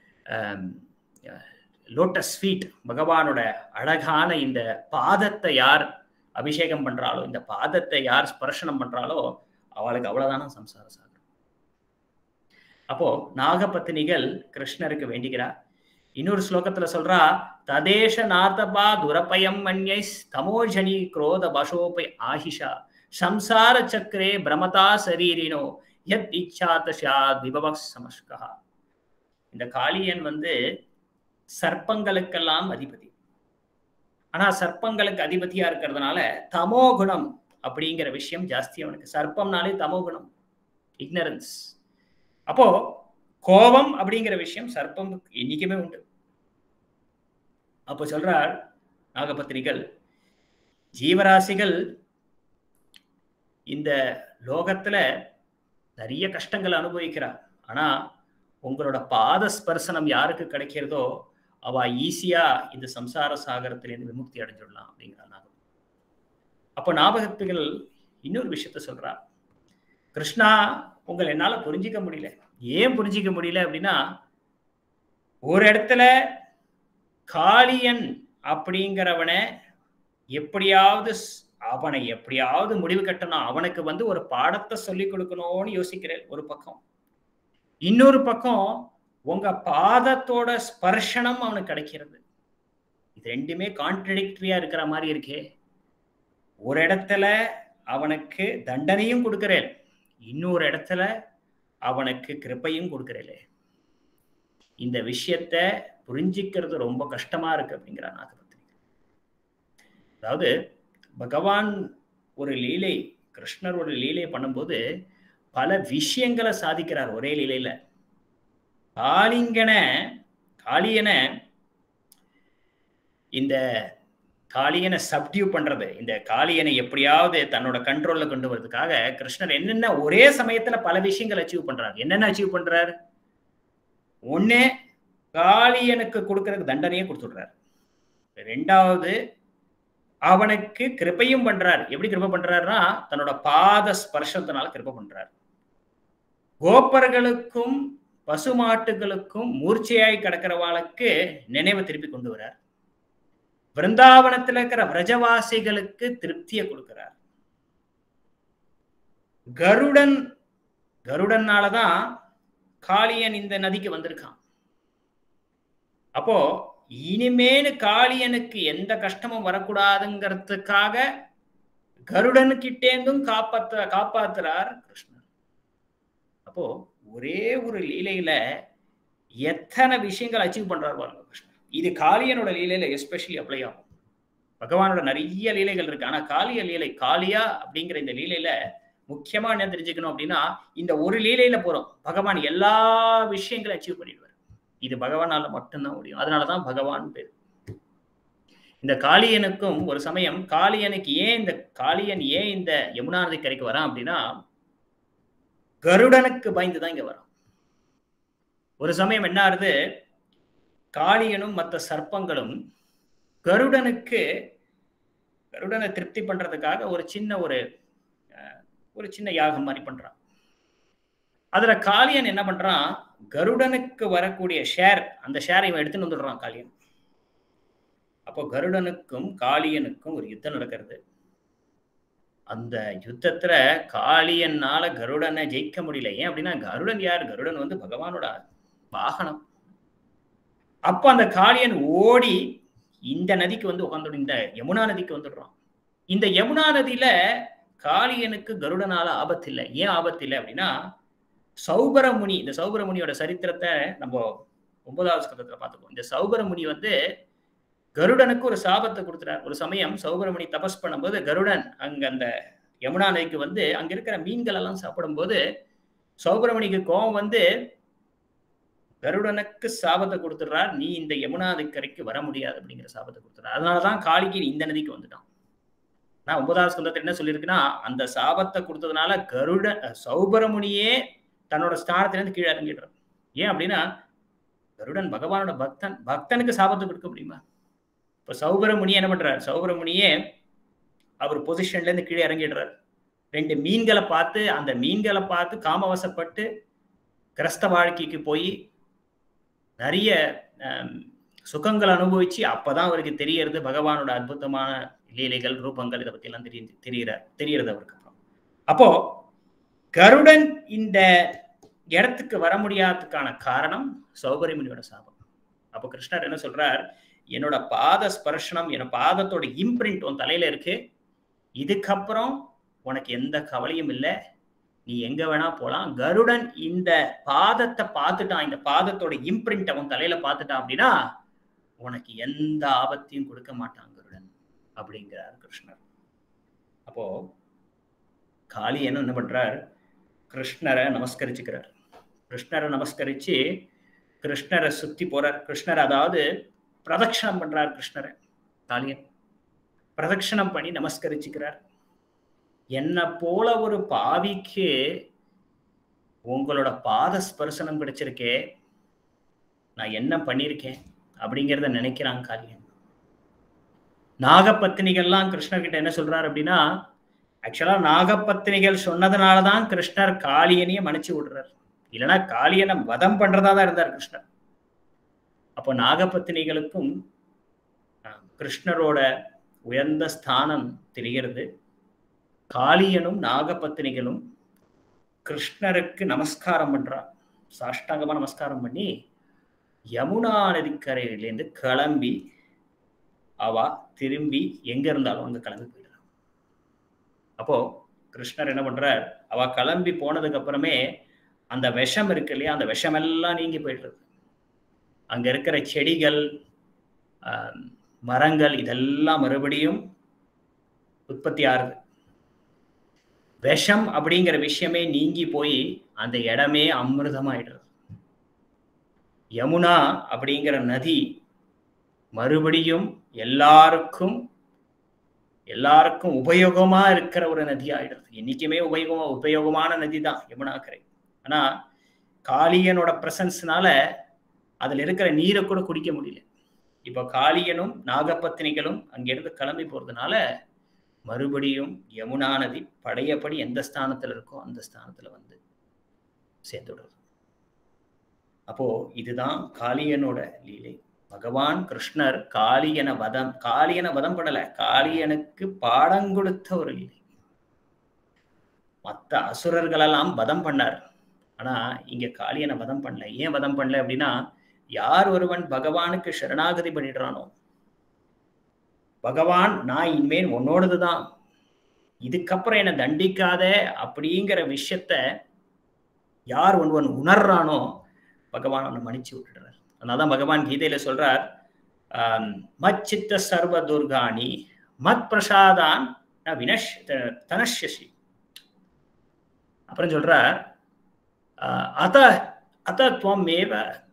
Speaker 1: லோட்டஸ் ஃபீட் பகவானோட அழகான இந்த பாதத்தை யார் அபிஷேகம் பண்றாளோ இந்த பாதத்தை யார் ஸ்பர்ஷனம் பண்றாளோ அவளுக்கு அவ்வளவுதானா சம்சார சாகரம் அப்போ நாகபத்தினிகள் கிருஷ்ணருக்கு வேண்டிக்கிறா இன்னொரு ஸ்லோகத்துல சொல்றா ததேஷ நாதபா துரபயம் மன்யை தமோஜனி குரோத பசோபை ஆஹிஷா சம்சார சக்கரே பிரமதா சரீரினோ யத் இச்சாத்த சாத் விபவ சமஸ்கா இந்த காளியன் வந்து சர்ப்பங்களுக்கெல்லாம் அதிபதி ஆனா சர்ப்பங்களுக்கு அதிபதியா இருக்கிறதுனால தமோ குணம் அப்படிங்கிற விஷயம் ஜாஸ்தி அவனுக்கு சர்ப்பம்னாலே தமோ குணம் இக்னரன்ஸ் அப்போ கோபம் அப்படிங்கிற விஷயம் சர்ப்பம் என்னைக்குமே உண்டு அப்போ சொல்றார் நாகபத்திரிகள் ஜீவராசிகள் இந்த லோகத்துல நிறைய கஷ்டங்கள் அனுபவிக்கிறார் ஆனா உங்களோட பாத ஸ்பர்சனம் யாருக்கு கிடைக்கிறதோ அவ ஈஸியா இந்த சம்சார சாகரத்திலிருந்து விமுக்தி அடைஞ்சிடலாம் அப்படிங்கிறார் நாகம் அப்போ ஞாபகத்துகள் இன்னொரு விஷயத்த சொல்றா கிருஷ்ணா உங்களை என்னால புரிஞ்சிக்க முடியல ஏன் புரிஞ்சிக்க முடியல அப்படின்னா ஒரு இடத்துல காளியன் அப்படிங்கிறவனை எப்படியாவது அவனை எப்படியாவது முடிவு கட்டணும் அவனுக்கு வந்து ஒரு பாடத்தை சொல்லி கொடுக்கணும்னு யோசிக்கிறேன் ஒரு பக்கம் இன்னொரு பக்கம் உங்க பாதத்தோட ஸ்பர்ஷனம் அவனுக்கு கிடைக்கிறது இது ரெண்டுமே கான்ட்ரடிக்டரியா இருக்கிற மாதிரி இருக்கே ஒரு இடத்துல அவனுக்கு தண்டனையும் கொடுக்கிறேன் இன்னொரு இடத்துல அவனுக்கு கிருப்பையும் கொடுக்கிறேன் இந்த விஷயத்த புரிஞ்சிக்கிறது ரொம்ப கஷ்டமா இருக்கு அப்படிங்கிற நாகபத்திரி அதாவது பகவான் ஒரு லீலை கிருஷ்ணர் ஒரு லீலை பண்ணும்போது பல விஷயங்களை சாதிக்கிறார் ஒரே லீலையில காளிங்கனை காளியனை இந்த காளியனை சப்டியூ பண்றது இந்த காளியனை எப்படியாவது தன்னோட கண்ட்ரோல்ல கொண்டு வரதுக்காக கிருஷ்ணர் என்னென்ன ஒரே சமயத்துல பல விஷயங்கள் அச்சீவ் பண்றாரு என்னென்ன அச்சீவ் பண்றாரு ஒண்ணு காளியனுக்கு கொடுக்கறதுக்கு தண்டனையே கொடுத்துடுறாரு ரெண்டாவது அவனுக்கு கிருப்பையும் பண்றார் எப்படி கிருப்பை பண்றாருன்னா தன்னோட பாத ஸ்பர்ஷத்தினால கிருப்பை பண்றார் கோப்பர்களுக்கும் பசுமாட்டுகளுக்கும் மூர்ச்சையாய் கிடக்கிறவாளுக்கு நினைவை திருப்பி கொண்டு வரார் பிருந்தாவனத்தில் இருக்கிற பிரஜவாசிகளுக்கு திருப்தியை கொடுக்கிறார் கருடன் கருடனாலதான் காளியன் இந்த நதிக்கு வந்திருக்கான் அப்போ இனிமேல் காளியனுக்கு எந்த கஷ்டமும் வரக்கூடாதுங்கிறதுக்காக கருடன் கிட்டேந்தும் காப்பாத்த காப்பாத்துறார் கிருஷ்ணன் அப்போ ஒரே ஒரு லீலையில எத்தனை விஷயங்கள் அச்சீவ் பண்றாரு பாருங்க கிருஷ்ணன் இது காளியனோட லீலையில எஸ்பெஷலி அப்ளை ஆகும் பகவானோட நிறைய லீலைகள் இருக்கு ஆனா காளிய லீலை காளியா அப்படிங்கிற இந்த லீலையில முக்கியமா என்ன தெரிஞ்சுக்கணும் அப்படின்னா இந்த ஒரு லீலையில போறோம் பகவான் எல்லா விஷயங்களும் அச்சீவ் பண்ணிடுவார் இது பகவானால மட்டும்தான் முடியும் அதனாலதான் பகவான் பேர் இந்த காளியனுக்கும் ஒரு சமயம் காளியனுக்கு ஏன் இந்த காளியன் ஏன் இந்த யமுனா நதி கரைக்கு வரான் அப்படின்னா கருடனுக்கு பயந்து தான் இங்க வரான் ஒரு சமயம் என்ன ஆறுது காளியனும் மற்ற சர்ப்பங்களும் கருடனுக்கு கருடனை திருப்தி பண்றதுக்காக ஒரு சின்ன ஒரு ஒரு சின்ன யாகம் மாதிரி பண்றான் அதுல காளியன் என்ன பண்றான் கருடனுக்கு வரக்கூடிய ஷேர் அந்த ஷேரை இவன் எடுத்துன்னு வந்துடுறான் காளியன் அப்போ கருடனுக்கும் காளியனுக்கும் ஒரு யுத்தம் நடக்கிறது அந்த யுத்தத்துல காளியனால கருடனை ஜெயிக்க முடியல ஏன் அப்படின்னா கருடன் யார் கருடன் வந்து பகவானோட வாகனம் அப்ப அந்த காளியன் ஓடி இந்த நதிக்கு வந்து உட்காந்து இந்த யமுனா நதிக்கு வந்துடுறான் இந்த யமுனா நதியில காளியனுக்கு கருடனால ஆபத்து இல்லை ஏன் ஆபத்து இல்லை அப்படின்னா சௌபரமுனி இந்த சௌபரமுனியோட சரித்திரத்தை நம்ம ஒன்பதாவது ஸ்கந்தத்துல பார்த்துப்போம் இந்த சௌபரமுனி வந்து கருடனுக்கு ஒரு சாபத்தை கொடுத்துறார் ஒரு சமயம் சௌபரமுனி தபஸ் பண்ணும்போது கருடன் அங்க அந்த யமுனா நதிக்கு வந்து அங்க இருக்கிற மீன்கள் எல்லாம் சாப்பிடும்போது சௌபரமணிக்கு கோபம் வந்து கருடனுக்கு சாபத்தை கொடுத்துடுறார் நீ இந்த யமுனா நதிக்கரைக்கு வர முடியாது அப்படிங்கிற சாபத்தை கொடுத்துறார் அதனாலதான் காளிக்கு இந்த நதிக்கு வந்துட்டான் நான் ஒன்பதாவது ஸ்கந்தத்தில் என்ன சொல்லியிருக்குன்னா அந்த சாபத்தை கொடுத்ததுனால கருட சௌபரமுனியே தன்னோட ஸ்தானத்திலிருந்து கீழே இறங்கிடுறான் ஏன் அப்படின்னா கருடன் பகவானோட பக்தன் பக்தனுக்கு சாபத்தை கொடுக்க முடியுமா இப்போ சௌபரமுனி என்ன பண்றாரு சௌபரமுனியே அவர் பொசிஷன்ல இருந்து கீழே இறங்கிடுறாரு ரெண்டு மீன்களை பார்த்து அந்த மீன்களை பார்த்து காமவசப்பட்டு கிரஸ்த வாழ்க்கைக்கு போய் நிறைய சுகங்கள் அனுபவிச்சு அப்பதான் அவருக்கு தெரியறது பகவானோட அற்புதமான லீலைகள் ரூபங்கள் இதை பத்தி எல்லாம் தெரிய தெரியற தெரியறது அவருக்கு அப்புறம் அப்போ கருடன் இந்த இடத்துக்கு வர முடியாததுக்கான காரணம் சௌகரியமுனியோட சாபம் அப்போ கிருஷ்ணர் என்ன சொல்றார் என்னோட பாத ஸ்பர்ஷனம் என் பாதத்தோட இம்ப்ரிண்ட் உன் தலையில இருக்கு இதுக்கப்புறம் உனக்கு எந்த கவலையும் இல்லை நீ எங்க வேணா போலாம் கருடன் இந்த பாதத்தை பார்த்துட்டான் இந்த பாதத்தோட இம்ப்ரிண்ட் அவன் தலையில பார்த்துட்டான் அப்படின்னா உனக்கு எந்த ஆபத்தையும் கொடுக்க மாட்டான் கருடன் அப்படிங்கிறார் கிருஷ்ணர் அப்போ காளியன் என்ன பண்றார் கிருஷ்ணரை நமஸ்கரிச்சுக்கிறார் கிருஷ்ணரை நமஸ்கரிச்சு கிருஷ்ணரை சுத்தி போறார் கிருஷ்ணர் அதாவது பிரதட்சணம் பண்றார் கிருஷ்ணரை காளியன் பிரதட்சணம் பண்ணி நமஸ்கரிச்சுக்கிறார் என்ன போல ஒரு பாவிக்கு உங்களோட பாத ஸ்பர்சனம் கிடைச்சிருக்கே நான் என்ன பண்ணியிருக்கேன் அப்படிங்கிறத நினைக்கிறான் காளியன் நாகப்பத்தினிகள்லாம் கிருஷ்ணர்கிட்ட என்ன சொல்றாரு அப்படின்னா ஆக்சுவலா நாகப்பத்தினிகள் சொன்னதுனாலதான் கிருஷ்ணர் காளியனையே மன்னிச்சு விடுறார் இல்லைன்னா காளியனை வதம் பண்றதா தான் இருந்தார் கிருஷ்ணர் அப்போ நாகப்பத்தினிகளுக்கும் கிருஷ்ணரோட உயர்ந்த ஸ்தானம் தெரிகிறது காளியனும் நாகப்பத்தினிகளும் கிருஷ்ணருக்கு நமஸ்காரம் பண்றா சாஷ்டாங்கமா நமஸ்காரம் பண்ணி யமுனா நதிக்கரையிலேருந்து கிளம்பி அவ திரும்பி எங்க இருந்தாலும் அங்க கிளம்பி போயிடுறான் அப்போ கிருஷ்ணர் என்ன பண்றார் அவ கிளம்பி போனதுக்கு அப்புறமே அந்த விஷம் இருக்கு இல்லையா அந்த விஷம் எல்லாம் நீங்கி போயிடுறது அங்க இருக்கிற செடிகள் மரங்கள் இதெல்லாம் மறுபடியும் உற்பத்தி ஆறுது விஷம் அப்படிங்கிற விஷயமே நீங்கி போய் அந்த இடமே அமிர்தமாயிடுறது யமுனா அப்படிங்கிற நதி மறுபடியும் எல்லாருக்கும் எல்லாருக்கும் உபயோகமா இருக்கிற ஒரு நதி ஆயிடுறது என்னைக்குமே உபயோகமா உபயோகமான நதி தான் யமுனாக்கரை ஆனா காளியனோட பிரசன்ஸ்னால அதுல இருக்கிற நீரை கூட குடிக்க முடியல இப்ப காளியனும் நாகப்பத்தினிகளும் அங்கிருந்து கிளம்பி போறதுனால மறுபடியும் யமுனா நதி படையப்படி எந்த ஸ்தானத்துல இருக்கோ அந்த ஸ்தானத்துல வந்து சேர்ந்துடுறது அப்போ இதுதான் காளியனோட லீலை பகவான் கிருஷ்ணர் காளியன வதம் காளியன வதம் பண்ணல காளியனுக்கு பாடம் கொடுத்த ஒரு லீலை மற்ற அசுரர்களெல்லாம் வதம் பண்ணார் ஆனா இங்க காளியனை வதம் பண்ணல ஏன் வதம் பண்ணல அப்படின்னா யார் ஒருவன் பகவானுக்கு சரணாகதி பண்ணிடுறானோ பகவான் நான் இனிமேல் உன்னோடது தான் இதுக்கப்புறம் என்னை தண்டிக்காத அப்படிங்கிற விஷயத்த யார் ஒருவன் உணர்றானோ பகவான் அவனை மன்னிச்சு விட்டுடுறார் அதனாலதான் பகவான் கீதையில சொல்றார் மத் சித்த சர்வ துர்காணி மத் பிரசாதான் வினஷ் தனஷசி அப்புறம் சொல்றார் அத அதத்வமேவ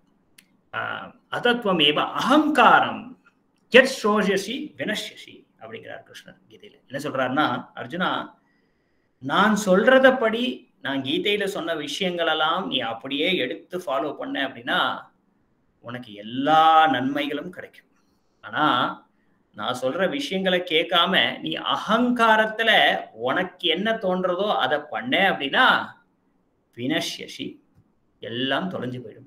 Speaker 1: அதத்வமேவ அகங்காரம் ஜெட் ஸ்ரோஷசி வினஷசி அப்படிங்கிறார் கிருஷ்ணர் கீதையில என்ன சொல்றாருன்னா அர்ஜுனா நான் சொல்றதப்படி நான் கீதையில சொன்ன விஷயங்களெல்லாம் நீ அப்படியே எடுத்து ஃபாலோ பண்ண அப்படின்னா உனக்கு எல்லா நன்மைகளும் கிடைக்கும் ஆனா நான் சொல்ற விஷயங்களை கேட்காம நீ அகங்காரத்துல உனக்கு என்ன தோன்றதோ அதை பண்ண அப்படின்னா வினஷ்யசி எல்லாம் தொலைஞ்சு போயிடுங்க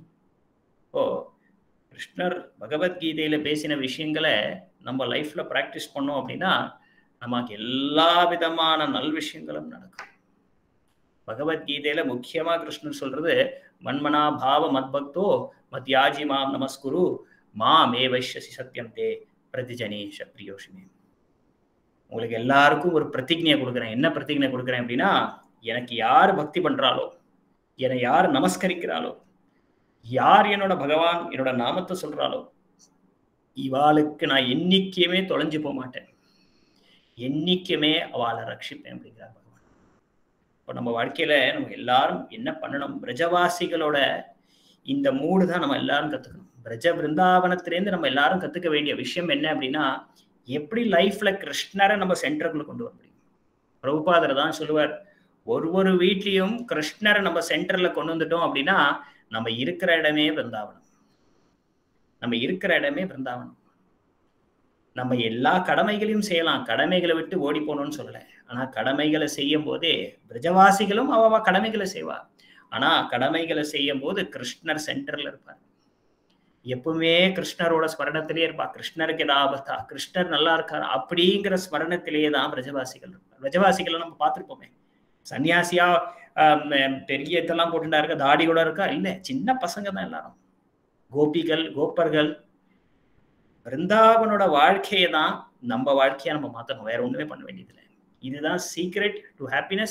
Speaker 1: ஓ கிருஷ்ணர் பகவத்கீதையில பேசின விஷயங்களை நம்ம லைஃப்ல ப்ராக்டிஸ் பண்ணோம் அப்படின்னா நமக்கு எல்லா விதமான நல் விஷயங்களும் நடக்கும் பகவத்கீதையில முக்கியமா கிருஷ்ணர் சொல்றது மன்மனா பாவ மத்பக்தோ மத்யாஜி மாம் நமஸ்குரு மாம் ஏ வைஷ்யசி சத்தியம் தே பிரதிஜனேஷ பிரியோஷிமே உங்களுக்கு எல்லாருக்கும் ஒரு பிரதிஜையை கொடுக்குறேன் என்ன பிரதிஜை கொடுக்குறேன் அப்படின்னா எனக்கு யார் பக்தி பண்றாளோ என்னை யார் நமஸ்கரிக்கிறாளோ யார் என்னோட பகவான் என்னோட நாமத்தை சொல்றாளோ இவாளுக்கு நான் என்னைக்குமே தொலைஞ்சு போக மாட்டேன் என்னைக்குமே அவளை ரட்சிப்பேன் அப்படிங்கிறார் பகவான் இப்போ நம்ம வாழ்க்கையில நம்ம எல்லாரும் என்ன பண்ணணும் பிரஜவாசிகளோட இந்த மூடு தான் நம்ம எல்லாரும் கத்துக்கணும் பிரஜ பிருந்தாவனத்திலேருந்து நம்ம எல்லாரும் கத்துக்க வேண்டிய விஷயம் என்ன அப்படின்னா எப்படி லைஃப்ல கிருஷ்ணரை நம்ம சென்டருக்குள்ள கொண்டு வர முடியும் பிரபுபாதர் தான் சொல்லுவார் ஒரு ஒரு வீட்லயும் கிருஷ்ணரை நம்ம சென்டர்ல கொண்டு வந்துட்டோம் அப்படின்னா நம்ம இருக்கிற இடமே பிருந்தாவனம் நம்ம இருக்கிற இடமே பிருந்தாவனம் நம்ம எல்லா கடமைகளையும் செய்யலாம் கடமைகளை விட்டு ஓடி போகணும்னு சொல்லல ஆனா கடமைகளை செய்யும் போதே பிரஜவாசிகளும் அவ கடமைகளை செய்வா ஆனா கடமைகளை செய்யும் போது கிருஷ்ணர் சென்டர்ல இருப்பார் எப்பவுமே கிருஷ்ணரோட ஸ்மரணத்திலேயே இருப்பா கிருஷ்ணருக்கு ஏதாபத்தா கிருஷ்ணர் நல்லா இருக்காரு அப்படிங்கிற ஸ்மரணத்திலேயே தான் பிரஜவாசிகள் இருப்பார் பிரஜவாசிகளை நம்ம பார்த்துருப்போமே சன்னியாசியா பெரிய இதெல்லாம் போட்டுட்டா இருக்கா தாடி கூட இருக்கா இல்ல சின்ன பசங்க தான் எல்லாரும் கோபிகள் கோப்பர்கள் பிருந்தாவனோட வாழ்க்கையை தான் நம்ம வாழ்க்கையை நம்ம மாத்தணும் வேற ஒண்ணுமே பண்ண வேண்டியதில்லை இதுதான் secret to happiness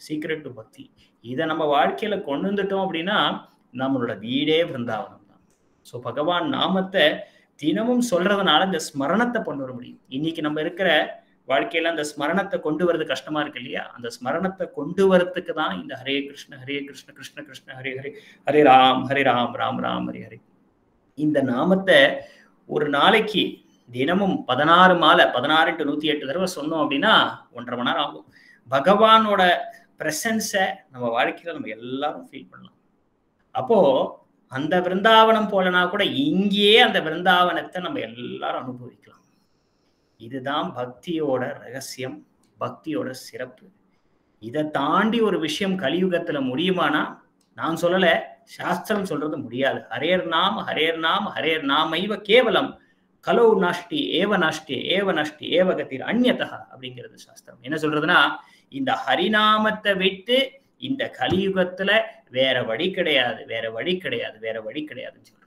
Speaker 1: secret to bhakti இதை நம்ம வாழ்க்கையில கொண்டு வந்துட்டோம் அப்படின்னா நம்மளோட வீடே பிருந்தாவனம் தான் ஸோ பகவான் நாமத்தை தினமும் சொல்றதுனால இந்த ஸ்மரணத்தை கொண்டு வர முடியும் இன்னைக்கு நம்ம இருக்கிற வாழ்க்கையில அந்த ஸ்மரணத்தை கொண்டு வரது கஷ்டமா இருக்கு இல்லையா அந்த ஸ்மரணத்தை கொண்டு வரதுக்கு தான் இந்த ஹரே கிருஷ்ண ஹரே கிருஷ்ண கிருஷ்ண கிருஷ்ண ஹரே ஹரே ஹரே ராம் ஹரே ராம் ராம் ராம் ஹரே ஹரே இந்த நாமத்தை ஒரு நாளைக்கு தினமும் பதினாறு மாலை பதினாறு டு நூத்தி எட்டு தடவை சொன்னோம் அப்படின்னா ஒன்றரை மணி நேரம் ஆகும் பகவானோட பிரசன்ஸை நம்ம வாழ்க்கையில நம்ம எல்லாரும் ஃபீல் பண்ணலாம் அப்போ அந்த விருந்தாவனம் போலனா கூட இங்கேயே அந்த விருந்தாவனத்தை நம்ம எல்லாரும் அனுபவிக்கலாம் இதுதான் பக்தியோட ரகசியம் பக்தியோட சிறப்பு இதை தாண்டி ஒரு விஷயம் கலியுகத்துல முடியுமானா நான் சொல்லல சாஸ்திரம் சொல்றது முடியாது ஹரேர் நாம் ஹரேர் நாம் ஹரேர் நாமைவ கேவலம் கலோ நாஷ்டி ஏவ நாஷ்டி ஏவ நாஷ்டி ஏவ கத்திர் அந்நதா அப்படிங்கிறது சாஸ்திரம் என்ன சொல்றதுன்னா இந்த ஹரிநாமத்தை விட்டு இந்த கலியுகத்துல வேற வழி கிடையாது வேற வழி கிடையாது வேற வழி கிடையாதுன்னு சொல்றது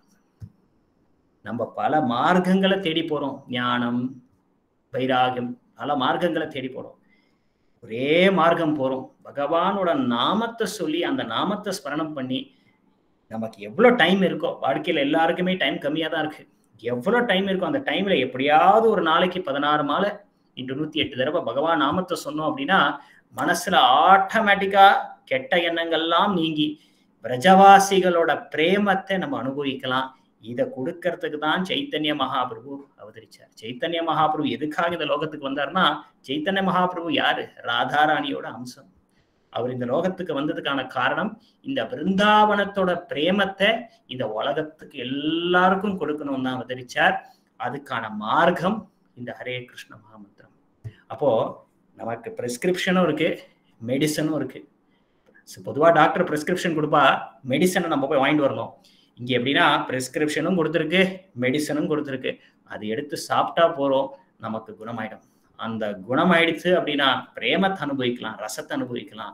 Speaker 1: நம்ம பல மார்க்கங்களை தேடி போறோம் ஞானம் வைராகம் பல மார்க்கங்களை தேடி போறோம் ஒரே மார்க்கம் போறோம் பகவானோட நாமத்தை சொல்லி அந்த நாமத்தை ஸ்மரணம் பண்ணி நமக்கு எவ்வளோ டைம் இருக்கோ வாழ்க்கையில எல்லாருக்குமே டைம் கம்மியாக தான் இருக்கு எவ்வளோ டைம் இருக்கோ அந்த டைம்ல எப்படியாவது ஒரு நாளைக்கு பதினாறு மாலை இன்று நூத்தி எட்டு தடவை பகவான் நாமத்தை சொன்னோம் அப்படின்னா மனசுல ஆட்டோமேட்டிக்கா கெட்ட எண்ணங்கள்லாம் நீங்கி பிரஜவாசிகளோட பிரேமத்தை நம்ம அனுபவிக்கலாம் இதை கொடுக்கறதுக்கு தான் சைத்தன்ய மகாபிரபு அவதரிச்சார் சைத்தன்ய மகாபிரபு எதுக்காக இந்த லோகத்துக்கு வந்தார்னா சைத்தன்ய மகாபிரபு யாரு ராதாராணியோட அம்சம் அவர் இந்த லோகத்துக்கு வந்ததுக்கான காரணம் இந்த பிருந்தாவனத்தோட பிரேமத்தை இந்த உலகத்துக்கு எல்லாருக்கும் கொடுக்கணும் தான் அவதரிச்சார் அதுக்கான மார்க்கம் இந்த ஹரே கிருஷ்ண மகாமந்திரம் அப்போ நமக்கு பிரிஸ்கிரிப்ஷனும் இருக்கு மெடிசனும் இருக்கு பொதுவாக டாக்டர் பிரிஸ்கிரிப்ஷன் கொடுப்பா மெடிசனை நம்ம போய் வாங்கிட்டு வரணும் இங்க எப்படின்னா பிரிஸ்கிரிப்ஷனும் கொடுத்துருக்கு மெடிசனும் கொடுத்துருக்கு அது எடுத்து சாப்பிட்டா போறோம் நமக்கு குணமாயிடும் அந்த குணமாயிடுச்சு அப்படின்னா பிரேமத்தை அனுபவிக்கலாம் ரசத்தை அனுபவிக்கலாம்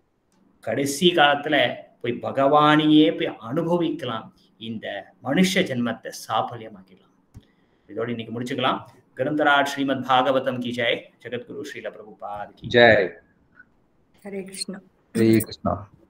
Speaker 1: கடைசி காலத்துல போய் பகவானையே போய் அனுபவிக்கலாம் இந்த மனுஷ ஜென்மத்தை சாஃபல்யமாக்கிடலாம் இதோட இன்னைக்கு முடிச்சுக்கலாம் கிரந்தராஜ் ஸ்ரீமத் பாகவதம் கி ஜெய் ஜெகத்குரு ஸ்ரீல பிரபுபாத் கி
Speaker 2: ஜெய்
Speaker 3: ஹரே கிருஷ்ணா
Speaker 2: ஹரே கிருஷ்ணா